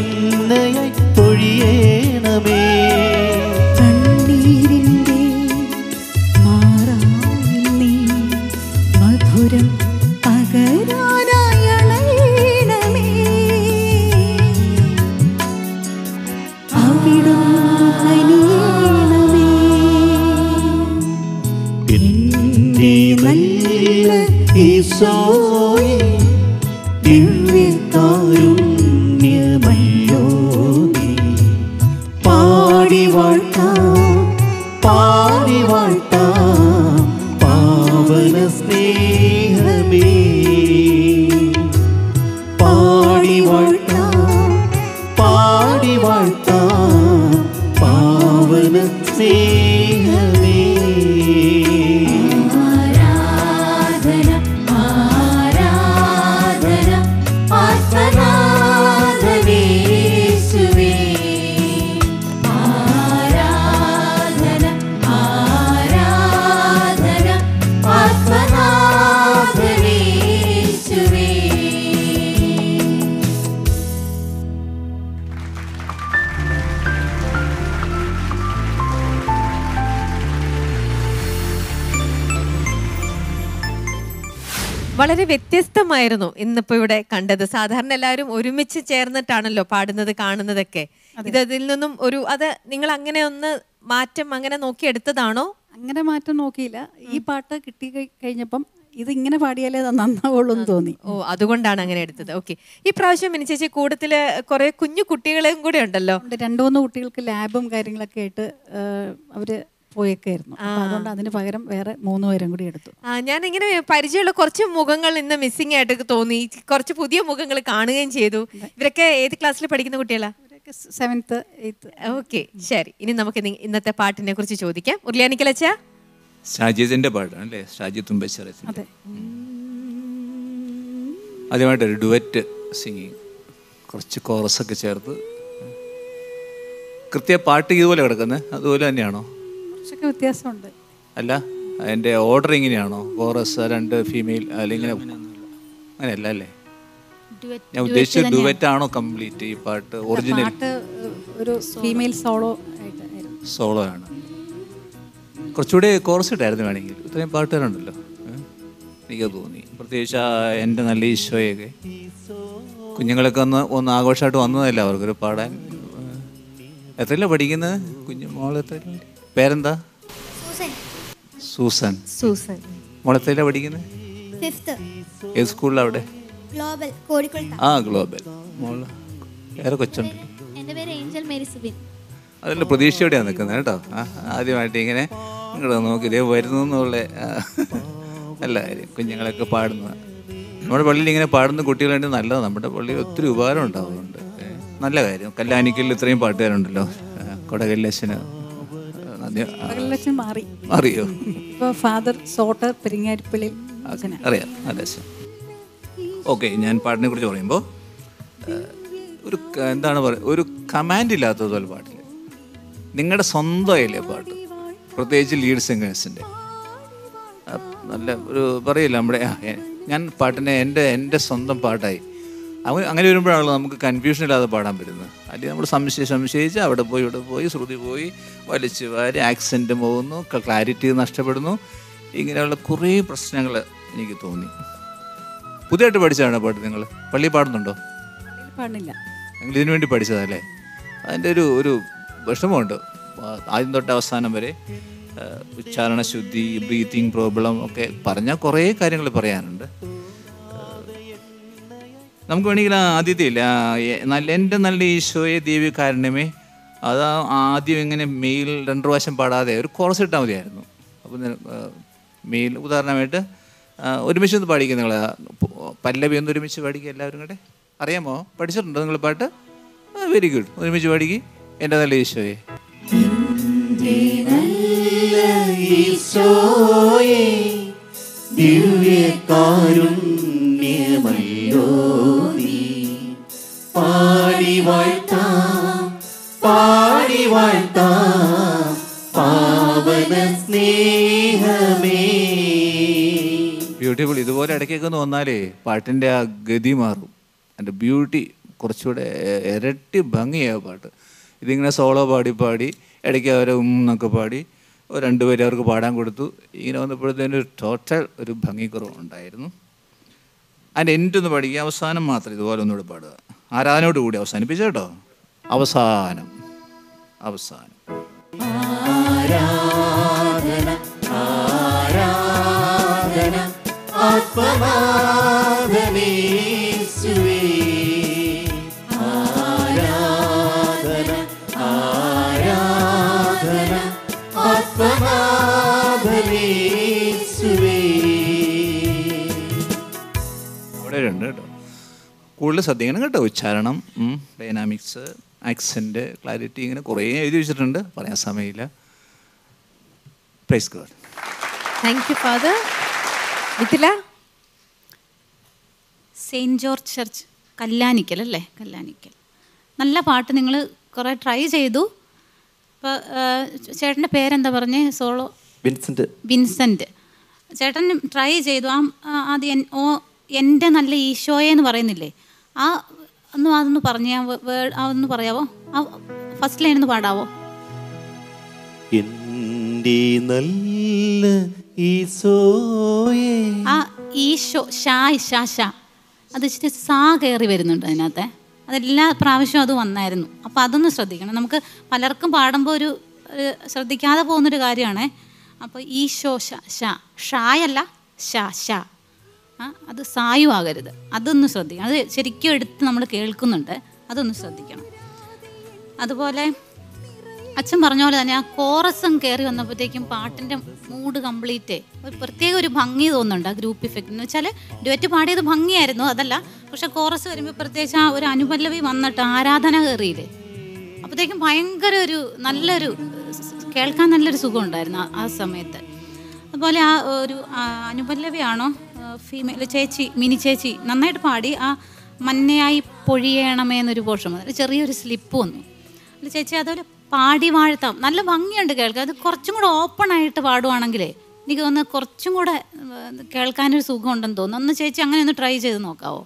മന്നയായി പൊഴിയേണമേ കണ്ണീരിൻ്റെ മാറാവിൽ നീ മധുരം പകരാനായി അണയണമേ അവിടും കനിയണമേ എന്റെ നല്ല ഈശോയെ ദിവ്യകാരുണ്യമല്ലോ നീ പാടി വാഴ്ത്താം പാടി വാഴ്ത്താം പാവന സ്നേഹമേ പാടി വാഴ്ത്താം പാടി വാഴ്ത്താം പാവന സ്നേഹമേ ആരാധന ആരാധന ആത്മനാഥനേശുവേ ആരാധന ആരാധന ആത്മനാഥനേശുവേ വളരെ വ്യത്യസ്തമായിരുന്നു ഇന്നിപ്പോ ഇവിടെ കണ്ടത് സാധാരണ എല്ലാവരും ഒരുമിച്ച് ചേർന്നിട്ടാണല്ലോ പാടുന്നത് കാണുന്നതൊക്കെ ഇത് അതിൽ നിന്നും ഒരു അത് നിങ്ങൾ അങ്ങനെ ഒന്ന് മാറ്റം അങ്ങനെ നോക്കിയെടുത്തതാണോ അങ്ങനെ മാറ്റം നോക്കിയില്ല ഈ പാട്ട് കിട്ടി കഴി- കഴിഞ്ഞപ്പം ഇത് ഇങ്ങനെ പാടിയാലേ അത് നന്നാവുള്ളൂ എന്ന് തോന്നി ഓ അതുകൊണ്ടാണ് അങ്ങനെ എടുത്തത് ഓക്കെ ഈ പ്രാവശ്യം മിനി ചേച്ചി കൂട്ടത്തില് കുറെ കുഞ്ഞു കുട്ടികളെയും കൂടെ ഉണ്ടല്ലോ ഉണ്ട് രണ്ടു മൂന്ന് കുട്ടികൾക്ക് ലാബും കാര്യങ്ങളൊക്കെ ആയിട്ട് ആ, അവര് പോയേക്കായിരുന്നു അപ്പൊ അതുകൊണ്ട് അതിന് പകരം വേറെ മൂന്ന് പേരും കൂടി എടുത്തു ആ, ഞാൻ ഇങ്ങനെ പരിചയമുള്ള കുറച്ച് മുഖങ്ങൾ ഇന്ന് മിസ്സിംഗ് ആയിട്ട് തോന്നി കുറച്ച് പുതിയ മുഖങ്ങൾ കാണുകയും ചെയ്തു ഇവരൊക്കെ ഏത് ക്ലാസ്സിൽ പഠിക്കുന്ന കുട്ടികളാ സെവൻത്ത് എയ്ത്ത് ഓക്കെ ശരി ഇനി നമുക്ക് ഇനി ഇന്നത്തെ പാട്ടിനെ കുറിച്ച് ചോദിക്കാം ഉരുളിയാനിക്കലച്ച ഷാജിദിന്റെ പാട്ടാണ് അല്ലേ ഷാജി തുമ്പശ്ശേരി അതെ ആദ്യമായിട്ടൊരു ഡുവറ്റ് സിംഗിങ് കുറച്ച് കോറസൊക്കെ ചേർത്ത് കൃത്യ പാട്ട് ഇതുപോലെ കിടക്കുന്നത് അതുപോലെ തന്നെയാണോ കുറച്ചൊക്കെ വ്യത്യാസമുണ്ട് അല്ല അതിൻ്റെ ഓർഡർ ഇങ്ങനെയാണോ കോറസ് രണ്ട് ഫീമെയിൽ അല്ലെങ്കിൽ അങ്ങനെയല്ല അല്ലേ ഞാൻ ഉദ്ദേശിച്ച ഡുവറ്റ് ആണോ കംപ്ലീറ്റ് ഈ പാട്ട് ഒറിജിനൽ പാട്ട് ഒരു ഫീമെയിൽ സോളോ ആയിട്ടായിരുന്നു സോളോ ആണ് കുറച്ചുകൂടി കോറസ് ഇട്ടായിരുന്നു വേണമെങ്കിൽ ഇത്രയും പാട്ടുകാരുണ്ടല്ലോ ഏ? എനിക്ക് തോന്നി പ്രത്യേകിച്ച് ആ എൻ്റെ നല്ല ഈശോയൊക്കെ കുഞ്ഞുങ്ങളൊക്കെ ഒന്ന് ഒന്ന് ആഘോഷമായിട്ട് വന്നതല്ല അവർക്കൊരു പാടാൻ എത്രയല്ല പഠിക്കുന്നത് കുഞ്ഞു മോൾ എത്ര പേരെന്താ സൂസൻ സൂസൻ മോളെത്രയല്ല പഠിക്കുന്നത് ഫിഫ്ത്ത് ഏത് സ്കൂളിലാണ് അവിടെ ഗ്ലോബൽ കോഴിക്കോട് ആ ഗ്ലോബൽ മോൾ വേറെ കൊച്ചുണ്ട് എൻ്റെ പേര് ഏഞ്ചൽ മേരി സുബിൻ അതിൽ പ്രതീക്ഷയോടെയാണ് നിൽക്കുന്നത് കേട്ടോ ആ, ആദ്യമായിട്ട് ഇങ്ങനെ ഇങ്ങോട്ട് നോക്കി ഇതേ വരുന്നു എന്നുള്ള ആ, നല്ല കാര്യം കുഞ്ഞുങ്ങളൊക്കെ പാടുന്നത് നമ്മുടെ പള്ളിയിൽ ഇങ്ങനെ പാടുന്ന കുട്ടികളുണ്ട് നല്ലതാണ് നമ്മുടെ പള്ളിയിൽ ഒത്തിരി ഉപകാരം ഉണ്ടാവുന്നുണ്ട് ഏ, നല്ല കാര്യം കല്ലാനിക്കലിൽ ഇത്രയും പാട്ടുകാരുണ്ടല്ലോ ആ, കൊടകല്ലശ്ശന് നന്ദി ആ, പകലച്ഛൻ മാറി അറിയോ ഇപ്പൊ ഫാദർ സോട്ടർ പെരിങ്ങാരിപ്പള്ളിയിൽ അച്ഛനാ. അറിയാം അല്ലശ്ശൻ ഓക്കെ ഞാൻ പാട്ടിനെ കുറിച്ച് പറയുമ്പോൾ ഒരു ക- എന്താണ് പറയുക ഒരു കമാൻഡ് ഇല്ലാത്തതുപോലെ പാട്ടിൽ നിങ്ങളുടെ സ്വന്തമായില്ലേ പാട്ട് പ്രത്യേകിച്ച് ലീഡ് സിംഗേഴ്സിൻ്റെ നല്ല ഒരു പറയില്ല നമ്മുടെ ആ, എ- ഞാൻ പാട്ടിനെ എൻ്റെ എൻ്റെ സ്വന്തം പാട്ടായി അങ്ങനെ അങ്ങനെ വരുമ്പോഴാണല്ലോ നമുക്ക് കൺഫ്യൂഷൻ ഇല്ലാതെ പാടാൻ പറ്റുന്നത് അല്ലെങ്കിൽ നമ്മൾ സംശയം സംശയിച്ച് അവിടെ പോയി ഇവിടെ പോയി ശ്രുതി പോയി വലിച്ച് വാരി ആക്സെൻറ്റ് പോകുന്നു ക്ലാരിറ്റി നഷ്ടപ്പെടുന്നു ഇങ്ങനെയുള്ള കുറേ പ്രശ്നങ്ങൾ എനിക്ക് തോന്നി പുതിയതായിട്ട് പഠിച്ചതാണോ പാട്ട് നിങ്ങൾ പള്ളി പാടുന്നുണ്ടോ പള്ളിയിൽ പാടുന്നില്ല നിങ്ങൾ ഇതിനു വേണ്ടി പഠിച്ചതല്ലേ അതിൻ്റെ ഒരു ഒരു വിഷമമുണ്ട് ആ, ആദ്യം തൊട്ട് അവസാനം വരെ ആ, ഉച്ചാരണ ശുദ്ധി ബ്രീത്തിങ് പ്രോബ്ലം ഒക്കെ പറഞ്ഞാൽ കുറേ കാര്യങ്ങൾ പറയാനുണ്ട് ആ, നമുക്ക് വേണമെങ്കിൽ ആ ആദ്യത്തെ ഇല്ല ആ, എ- നല്ല എൻ്റെ നല്ല ഈശോയെ ദൈവികാരുണ്യമേ അത് ആ ആദ്യം ഇങ്ങനെ മെയിൽ രണ്ട് പ്രാവശ്യം പാടാതെ ഒരു കോറസ് ഇട്ടാൽ മതിയായിരുന്നു അപ്പോൾ മെയിൽ ഉദാഹരണമായിട്ട് ആ, ഒരുമിച്ച് ഒന്ന് പാടിക്കുക നിങ്ങൾ പല്ലവി ഒന്ന് ഒരുമിച്ച് പാടിക്കുക എല്ലാവരും കൂടെ അറിയാമോ പഠിച്ചിട്ടുണ്ടോ നിങ്ങൾ പാട്ട് വെരി ഗുഡ് ഒരുമിച്ച് പാടിക്ക് എൻ്റെ നല്ല ഈശോയെ ഈശോയെ ദിവ്യകാരുണ്യമല്ലോ നീ പാടി വാഴ്ത്താം പാടി വാഴ്ത്താം പാവന സ്നേഹമേ ബ്യൂട്ടിഫുൾ ഇതുപോലെ ഇടയ്ക്കൊക്കെ ഒന്ന് വന്നാലേ പാട്ടിൻ്റെ ആ ഗതി മാറും അതിൻ്റെ ബ്യൂട്ടി കുറച്ചുകൂടെ ഇരട്ടി ഭംഗിയായ പാട്ട് ഇതിങ്ങനെ സോളോ പാടി പാടി ഇടയ്ക്ക് അവർ ഉം എന്നൊക്കെ പാടി ഒരു രണ്ടുപേരും അവർക്ക് പാടാൻ കൊടുത്തു ഇങ്ങനെ വന്നപ്പോഴത്തേനും ഒരു ടോട്ടൽ ഒരു ഭംഗിക്കുറവ് ഉണ്ടായിരുന്നു അതിൻ്റെ എൻ്റെ ഒന്ന് പഠിക്കുക അവസാനം മാത്രം ഇതുപോലെ ഒന്നുകൂടി പാടുക ആരാധനയോട് കൂടി അവസാനിപ്പിച്ചു കേട്ടോ അവസാനം അവസാനം ആരാധന ആരാധന ആത്മനാഥനേശുവേ ആരാധന ആരാധന ആത്മനാഥനേശുവേ അവിടെ ഉണ്ട് കേട്ടോ കൂടുതൽ ശ്രദ്ധിക്കണം കേട്ടോ ഉച്ചാരണം ഡൈനാമിക്സ് ആക്സെൻറ്റ് ക്ലാരിറ്റി ഇങ്ങനെ കുറേ എഴുതി വെച്ചിട്ടുണ്ട് പറയാൻ സമയമില്ല praise God thank you father Mithila saint George church Kallanickal അല്ലേ കല്ലാനിക്കൽ നല്ല പാട്ട് നിങ്ങൾ കുറേ ട്രൈ ചെയ്തു ഇപ്പോൾ ചേട്ടൻ്റെ പേരെന്താ പറഞ്ഞേ സോളോ വിൻസെന്റ് വിൻസെൻ്റ് ചേട്ടൻ ട്രൈ ചെയ്തു ആ ആ, ആദ്യം എൻ- ഓ എൻ്റെ നല്ല ഈശോയെ എന്ന് പറയുന്നില്ലേ ആ ഒന്ന് അതൊന്ന് പറഞ്ഞേ ആ വേ- വേ- ആ ഒന്ന് പറയാവോ ആ ഫസ്റ്റ് ലൈൻ ഒന്ന് പാടാവോ എൻ്റെ നല്ല ഈശോയെ ആ ഈശോ ഷാ ഷാ ഷാ അത് ഇച്ചിരി സാ കയറി വരുന്നുണ്ട് അതിനകത്തെ അതെല്ലാ പ്രാവശ്യവും അത് വന്നായിരുന്നു അപ്പോൾ അതൊന്ന് ശ്രദ്ധിക്കണം നമുക്ക് പലർക്കും പാടുമ്പോൾ ഒരു ഒരു ശ്രദ്ധിക്കാതെ പോകുന്നൊരു കാര്യമാണേ അപ്പോൾ ഈശോ ഷ ഷാ ഷായല്ല ഷാ ഷാ ആ അത് സായും ആകരുത് അതൊന്ന് ശ്രദ്ധിക്കണം അത് ശരിക്കും എടുത്ത് നമ്മൾ കേൾക്കുന്നുണ്ട് അതൊന്ന് ശ്രദ്ധിക്കണം അതുപോലെ അച്ഛൻ പറഞ്ഞ പോലെ തന്നെ ആ കോറസം കയറി വന്നപ്പോഴത്തേക്കും പാട്ടിൻ്റെ മൂഡ് കംപ്ലീറ്റ് ഒരു പ്രത്യേക ഒരു ഭംഗി തോന്നുന്നുണ്ട് ആ ഗ്രൂപ്പ് ഇഫക്റ്റ് എന്ന് വെച്ചാൽ ഡുവറ്റ് പാടിയത് ഭംഗിയായിരുന്നു അതല്ല പക്ഷെ കോറസ് വരുമ്പോൾ പ്രത്യേകിച്ച് ആ ഒരു അനുപല്ലവി വന്നിട്ട് ആരാധന കയറിയില്ലേ അപ്പോഴത്തേക്കും ഭയങ്കര ഒരു നല്ലൊരു സ് കേൾക്കാൻ നല്ലൊരു സുഖം ഉണ്ടായിരുന്നു ആ- ആ സമയത്ത് അതുപോലെ ആ ഒരു ആ, അനുപല്ലവിയാണോ ഫീമെയിൽ ചേച്ചി മിനി ചേച്ചി നന്നായിട്ട് പാടി ആ മന്നയായി പൊഴിയണമേ എന്നൊരു പോഷം അതിൽ ചെറിയൊരു സ്ലിപ്പ് വന്നു അല്ല ചേച്ചി അതുപോലെ പാടി വാഴ്ത്താം നല്ല ഭംഗിയുണ്ട് കേൾക്കാൻ അത് കുറച്ചും കൂടെ ഓപ്പൺ ആയിട്ട് പാടുവാണെങ്കിലേ എനിക്ക് തോന്നുന്നു കുറച്ചും കൂടെ ഏർ, കേൾക്കാനൊരു സുഖം ഉണ്ടെന്ന് തോന്നുന്നു ഒന്ന് ചേച്ചി അങ്ങനെ ഒന്ന് ട്രൈ ചെയ്ത് നോക്കാവോ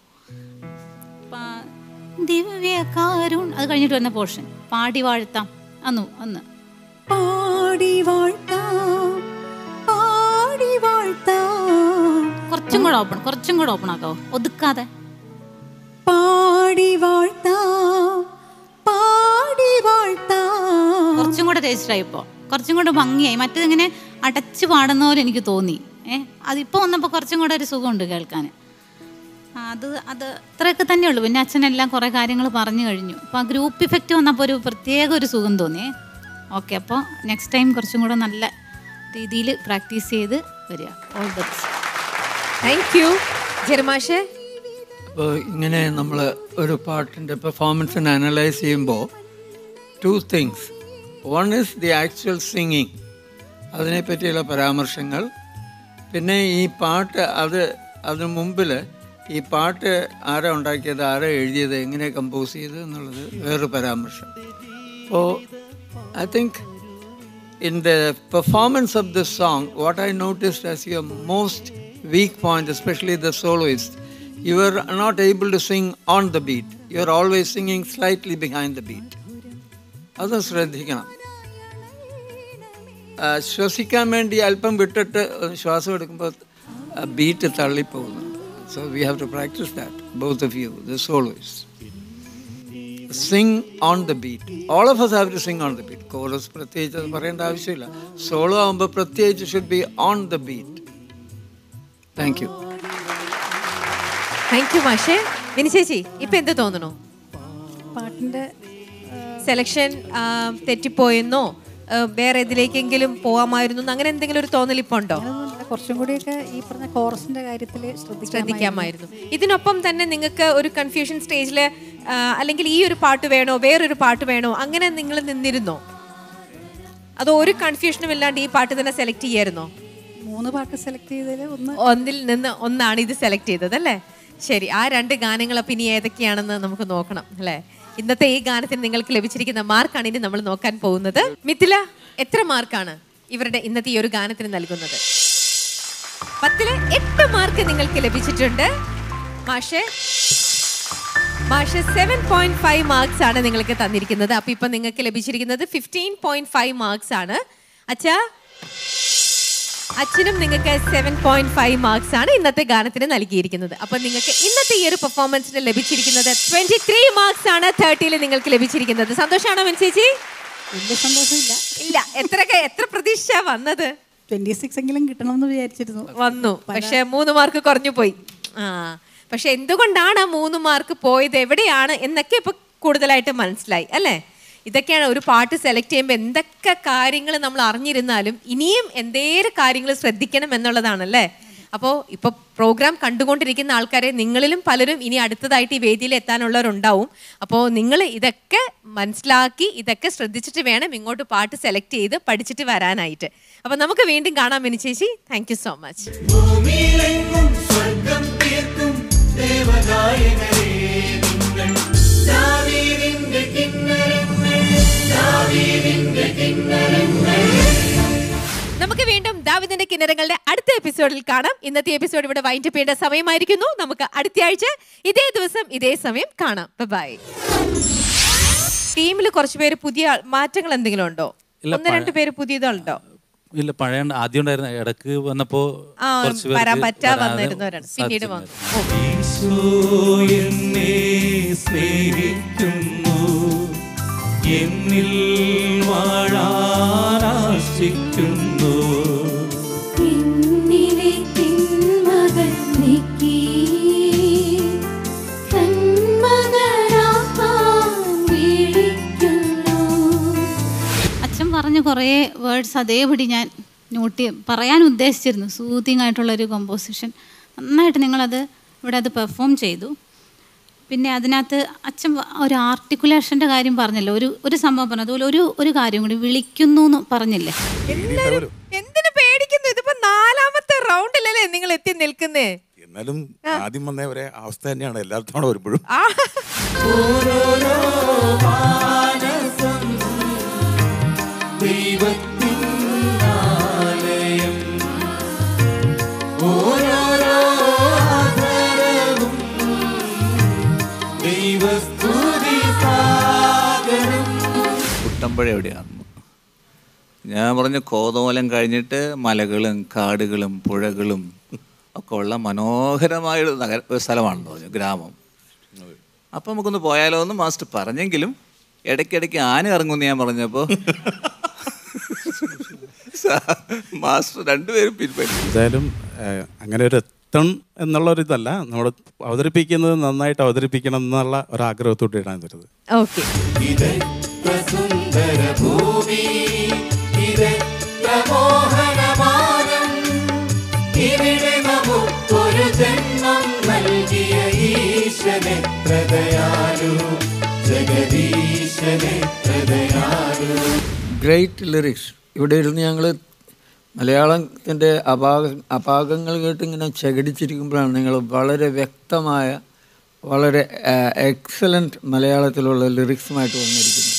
പാ- ദിവ്യ കാരുൺ അത് കഴിഞ്ഞിട്ട് വന്ന പോർഷൻ പാടി വാഴ്ത്താം അന്നു ഒന്ന് പാടി വാഴ്ത്താം പാടി വാഴ്ത്താം കുറച്ചും കൂടെ ഓപ്പൺ കുറച്ചും കൂടെ ഓപ്പൺ ആക്കാവോ ഒതുക്കാതെ പാടി വാഴ്ത്താം പാടി വാഴ്ത്താം കുറച്ചും കൂടെ ടേസ്റ്റായി ഇപ്പോൾ കുറച്ചും കൂടെ ഭംഗിയായി മറ്റേതിങ്ങനെ അടച്ച് പാടുന്ന പോലെ എനിക്ക് തോന്നി ഏ അതിപ്പോൾ വന്നപ്പോൾ കുറച്ചും കൂടെ ഒരു സുഖമുണ്ട് കേൾക്കാൻ ആ, അത് അത് ഇത്രയൊക്കെ തന്നെ ഉള്ളൂ പിന്നെ അച്ഛനെല്ലാം കുറേ കാര്യങ്ങൾ പറഞ്ഞു കഴിഞ്ഞു അപ്പോൾ ആ ഗ്രൂപ്പ് ഇഫക്റ്റ് വന്നപ്പോൾ ഒരു പ്രത്യേക ഒരു സുഖം തോന്നിയേ ഓക്കെ അപ്പോൾ നെക്സ്റ്റ് ടൈം കുറച്ചും കൂടെ നല്ല രീതിയിൽ പ്രാക്ടീസ് ചെയ്ത് വരിക all the best thank you ജെർമാഷെ അപ്പോൾ ഇങ്ങനെ നമ്മൾ ഒരു പാട്ടിൻ്റെ പെർഫോമൻസിനെ അനലൈസ് ചെയ്യുമ്പോൾ two things one is the actual singing അതിനെപ്പറ്റിയുള്ള പരാമർശങ്ങൾ പിന്നെ ഈ പാട്ട് അത് അതിന് മുമ്പിൽ ഈ പാട്ട് ആരാ ഉണ്ടാക്കിയത് ആരാ എഴുതിയത് എങ്ങനെ കമ്പോസ് ചെയ്തത് എന്നുള്ളത് വേറൊരു പരാമർശം അപ്പോൾ I think in the performance of this song, what I noticed as your most weak point, especially the soloist, you are not able to sing on the beat. You are always singing slightly behind the beat. അത് ശ്രദ്ധിക്കണം ആ, ശ്വസിക്കാൻ വേണ്ടി അല്പം വിട്ടിട്ട് ശ്വാസം എടുക്കുമ്പോൾ beat തള്ളിപ്പോകുന്നുണ്ട് so we have to practise that both of you the soloist sing on the beat all of us have to sing on the beat chorus പ്രത്യേകിച്ച് അത് പറയേണ്ട ആവശ്യമില്ല സോളോ ആകുമ്പോൾ പ്രത്യേകിച്ച് should be on the beat thank you thank you മാഷെ മിനി ചേച്ചി ഇപ്പൊ എന്ത് തോന്നുന്നു പാട്ടിന്റെ സെലക്ഷൻ തെറ്റിപ്പോയെന്നോ ആ, വേറെ ഇതിലേക്കെങ്കിലും പോവാമായിരുന്നു എന്ന് അങ്ങനെ എന്തെങ്കിലും ഒരു തോന്നൽ ഇപ്പൊ ഉണ്ടോ അങ്ങനെയൊന്നുമില്ല. കുറച്ചും കൂടിയൊക്കെ ഈ പറഞ്ഞ കോറസിന്റെ കാര്യത്തിൽ ശ്രദ്ധിക്കാൻ ശ്രദ്ധിക്കാമായിരുന്നു ഇതിനൊപ്പം തന്നെ നിങ്ങൾക്ക് ഒരു കൺഫ്യൂഷൻ സ്റ്റേജിൽ അല്ലെങ്കിൽ ഈ ഒരു പാട്ട് വേണോ വേറൊരു പാട്ട് വേണോ അങ്ങനെ നിങ്ങൾ നിന്നിരുന്നോ അതോ ഒരു കൺഫ്യൂഷനും ഇല്ലാണ്ട് ഈ പാട്ട് തന്നെ സെലക്ട് ചെയ്യായിരുന്നോ മൂന്ന് പാട്ട് സെലക്ട് ചെയ്തതിൽ ഒന്ന് ഒന്നിൽ നിന്ന് ഒന്നാണ് ഇത് സെലക്ട് ചെയ്തത് അല്ലേ ശരി ആ രണ്ട് ഗാനങ്ങൾ അപ്പം ഇനി ഏതൊക്കെയാണെന്ന് നമുക്ക് നോക്കണം അല്ലേ ഇന്നത്തെ ഈ ഗാനത്തിന് നിങ്ങൾക്ക് ലഭിച്ചിരിക്കുന്ന മാർക്കാണ് ഇനി നമ്മൾ നോക്കാൻ പോകുന്നത് മിഥില എത്ര മാർക്കാണ് ഇവരുടെ ഇന്നത്തെ ഈ ഒരു ഗാനത്തിന് നൽകുന്നത് പത്തില് എട്ട് മാർക്ക് നിങ്ങൾക്ക് ലഭിച്ചിട്ടുണ്ട് മാഷെ മാഷ് സെവൻ പോയിന്റ് ഫൈവ് മാർക്സ് ആണ് നിങ്ങൾക്ക് തന്നിരിക്കുന്നത് അപ്പൊ ഇപ്പൊ നിങ്ങൾക്ക് ലഭിച്ചിരിക്കുന്നത് ഫിഫ്റ്റീൻ പോയിന്റ് ഫൈവ് മാർക്സ് ആണ് അച്ഛാ അച്ഛനും നിങ്ങൾക്ക് സെവൻ പോയിന്റ് ഫൈവ് മാർക്സ് ആണ് ഇന്നത്തെ ഗാനത്തിന് നൽകിയിരിക്കുന്നത് അപ്പൊ നിങ്ങൾക്ക് ഇന്നത്തെ ഈ ഒരു പെർഫോമൻസിന് ലഭിച്ചിരിക്കുന്നത് ട്വന്റി ത്രീ മാർക്സ് ആണ് തേർട്ടിയിൽ നിങ്ങൾക്ക് ലഭിച്ചിരിക്കുന്നത് സന്തോഷമാണോ മനസ്സേച്ചി വലിയ സന്തോഷമില്ല ഇല്ല എത്ര എത്ര പ്രതീക്ഷ വന്നത് ട്വന്റി സിക്സ് എങ്കിലും കിട്ടണമെന്ന് വിചാരിച്ചിരുന്നു വന്നു പക്ഷെ മൂന്ന് മാർക്ക് കുറഞ്ഞു പോയി ആ പക്ഷെ എന്തുകൊണ്ടാണ് ആ മൂന്ന് മാർക്ക് പോയത് എവിടെയാണ് എന്നൊക്കെ ഇപ്പൊ കൂടുതലായിട്ട് മനസ്സിലായി അല്ലേ ഇതൊക്കെയാണ് ഒരു പാട്ട് സെലക്ട് ചെയ്യുമ്പോൾ എന്തൊക്കെ കാര്യങ്ങൾ നമ്മൾ അറിഞ്ഞിരുന്നാലും ഇനിയും എന്തേലും കാര്യങ്ങൾ ശ്രദ്ധിക്കണം എന്നുള്ളതാണല്ലേ അപ്പോൾ ഇപ്പോൾ പ്രോഗ്രാം കണ്ടുകൊണ്ടിരിക്കുന്ന ആൾക്കാരെ നിങ്ങളിലും പലരും ഇനി അടുത്തതായിട്ട് ഈ വേദിയിൽ എത്താനുള്ളവരുണ്ടാവും അപ്പോൾ നിങ്ങൾ ഇതൊക്കെ മനസ്സിലാക്കി ഇതൊക്കെ ശ്രദ്ധിച്ചിട്ട് വേണം ഇങ്ങോട്ട് പാട്ട് സെലക്ട് ചെയ്ത് പഠിച്ചിട്ട് വരാനായിട്ട് അപ്പോൾ നമുക്ക് വീണ്ടും കാണാം മിനി ചേച്ചി താങ്ക് യു സോ മച്ച് ഭൂമിയിലെങ്ങും സ്വർഗം തീർക്കും ദേവഗായകരേ നിങ്ങൾ ദാവീദിന്റെ കിന്നരങ്ങൾ ദാവീദിന്റെ കിന്നരങ്ങൾ നമുക്ക് വീണ്ടും ദാവിദിന്റെ കിന്നരങ്ങളുടെ അടുത്ത എപ്പിസോഡിൽ കാണാം ഇന്നത്തെ എപ്പിസോഡ് ഇവിടെ വൈൻഡ് ചെയ്യേണ്ട സമയമായിരിക്കുന്നു നമുക്ക് അടുത്ത ആഴ്ച ഇതേ ദിവസം ഇതേ സമയം കാണാം ബൈ ടീമിൽ കുറച്ച് പേര് പുതിയ ആൾ- മാറ്റങ്ങൾ എന്തെങ്കിലും ഉണ്ടോ ഇല്ല, ഒന്ന് രണ്ട് പേര് പുതിയതുണ്ടോ ഇല്ല പഴയ ആദ്യം ഉണ്ടായിരുന്ന ഇടക്ക് വന്നപ്പോ ആ കുറച്ച് പേർക്ക് വരാൻ പറ്റാ വരാതെ വന്നിരുന്നവരാണ് പിന്നീട് വന്നു ഓ. ഈശോ എന്നെ സ്നേഹിക്കുന്നു എന്നിൽ വാഴാനാശിക്കുന്നു പിന്നിലെ തിന്മകൾ നീക്കി കന്മകരാക്കാൻ വിളിക്കുന്നു അച്ഛൻ പറഞ്ഞ കുറേ വേർഡ്സ് അതേപടി ഞാൻ നോട്ട് ചെയ്യ- പറയാൻ ഉദ്ദേശിച്ചിരുന്നു സൂതിങ് ആയിട്ടുള്ളൊരു കമ്പോസിഷൻ നന്നായിട്ട് നിങ്ങളത് ഇവിടെ അത് പെർഫോം ചെയ്തു പിന്നെ അതിനകത്ത് അച്ഛൻ വ- ഒരു ആർട്ടിക്കുലേഷൻ്റെ കാര്യം പറഞ്ഞല്ലോ ഒരു ഒരു സംഭവം പറഞ്ഞു അതുപോലെ ഒരു ഒരു കാര്യം കൂടി വിളിക്കുന്നു എന്ന് പറഞ്ഞില്ലേ എല്ലാരും എന്തിനു പേടിക്കുന്നു ഇതിപ്പോ നാലാമത്തെ റൗണ്ടിലല്ലേ നിങ്ങൾ എത്തി നിൽക്കുന്നേ എന്നാലും ആദ്യം വന്ന ഒരേ അവസ്ഥ തന്നെയാണ് എല്ലായിടത്തും വരുമ്പോഴും ആ ഓരോരോ മാനസം ദൈവത്തിൻ ആലയം ഓരോരോ ആദരവും ദൈവസ്തുതി സാഗരം കുട്ടമ്പഴ എവിടെയാണ് ഞാൻ പറഞ്ഞ കോതോലം കഴിഞ്ഞിട്ട് മലകളും കാടുകളും പുഴകളും ഒക്കെ ഉള്ള മനോഹരമായ ഒരു നഗര ഒരു സ്ഥലമാണെന്ന് പറഞ്ഞു ഗ്രാമം അപ്പം നമുക്കൊന്ന് പോയാലോ എന്ന് മാസ്റ്റർ പറഞ്ഞെങ്കിലും ഇടയ്ക്കിടയ്ക്ക് ആന ഇറങ്ങുമെന്ന് ഞാൻ പറഞ്ഞപ്പോൾ മാസ്റ്റർ രണ്ടുപേരും പിൻപറ്റി എന്തായാലും ഏഹ്, അങ്ങനെ ഒരു എത്തണം എന്നുള്ള ഒരു ഇതല്ല നമ്മൾ അവതരിപ്പിക്കുന്നത് നന്നായിട്ട് അവതരിപ്പിക്കണം എന്നുള്ള ഒരു ആഗ്രഹത്തോടെയാണ് വരുന്നത് ഓക്കെ ഇതെത്ര സുന്ദര ഭൂമി ഇതെത്ര മോഹനമാനം ഇവിടെ നമുക്കൊരു ജന്മം നൽകിയ ഈശനെ പ്രദയാലു ജഗദീശനെ പ്രദയാലു ഗ്രേറ്റ് ലിറിക്സ് ഇവിടെ ഇരുന്ന് ഞങ്ങൾ മലയാളത്തിൻ്റെ അപാക അപാകങ്ങൾ കേട്ട് ഇങ്ങനെ ചകിടിച്ചിരിക്കുമ്പോഴാണ് നിങ്ങൾ വളരെ വ്യക്തമായ വളരെ എക്സലൻറ്റ് മലയാളത്തിലുള്ള ലിറിക്സുമായിട്ട് വന്നിരിക്കുന്നത്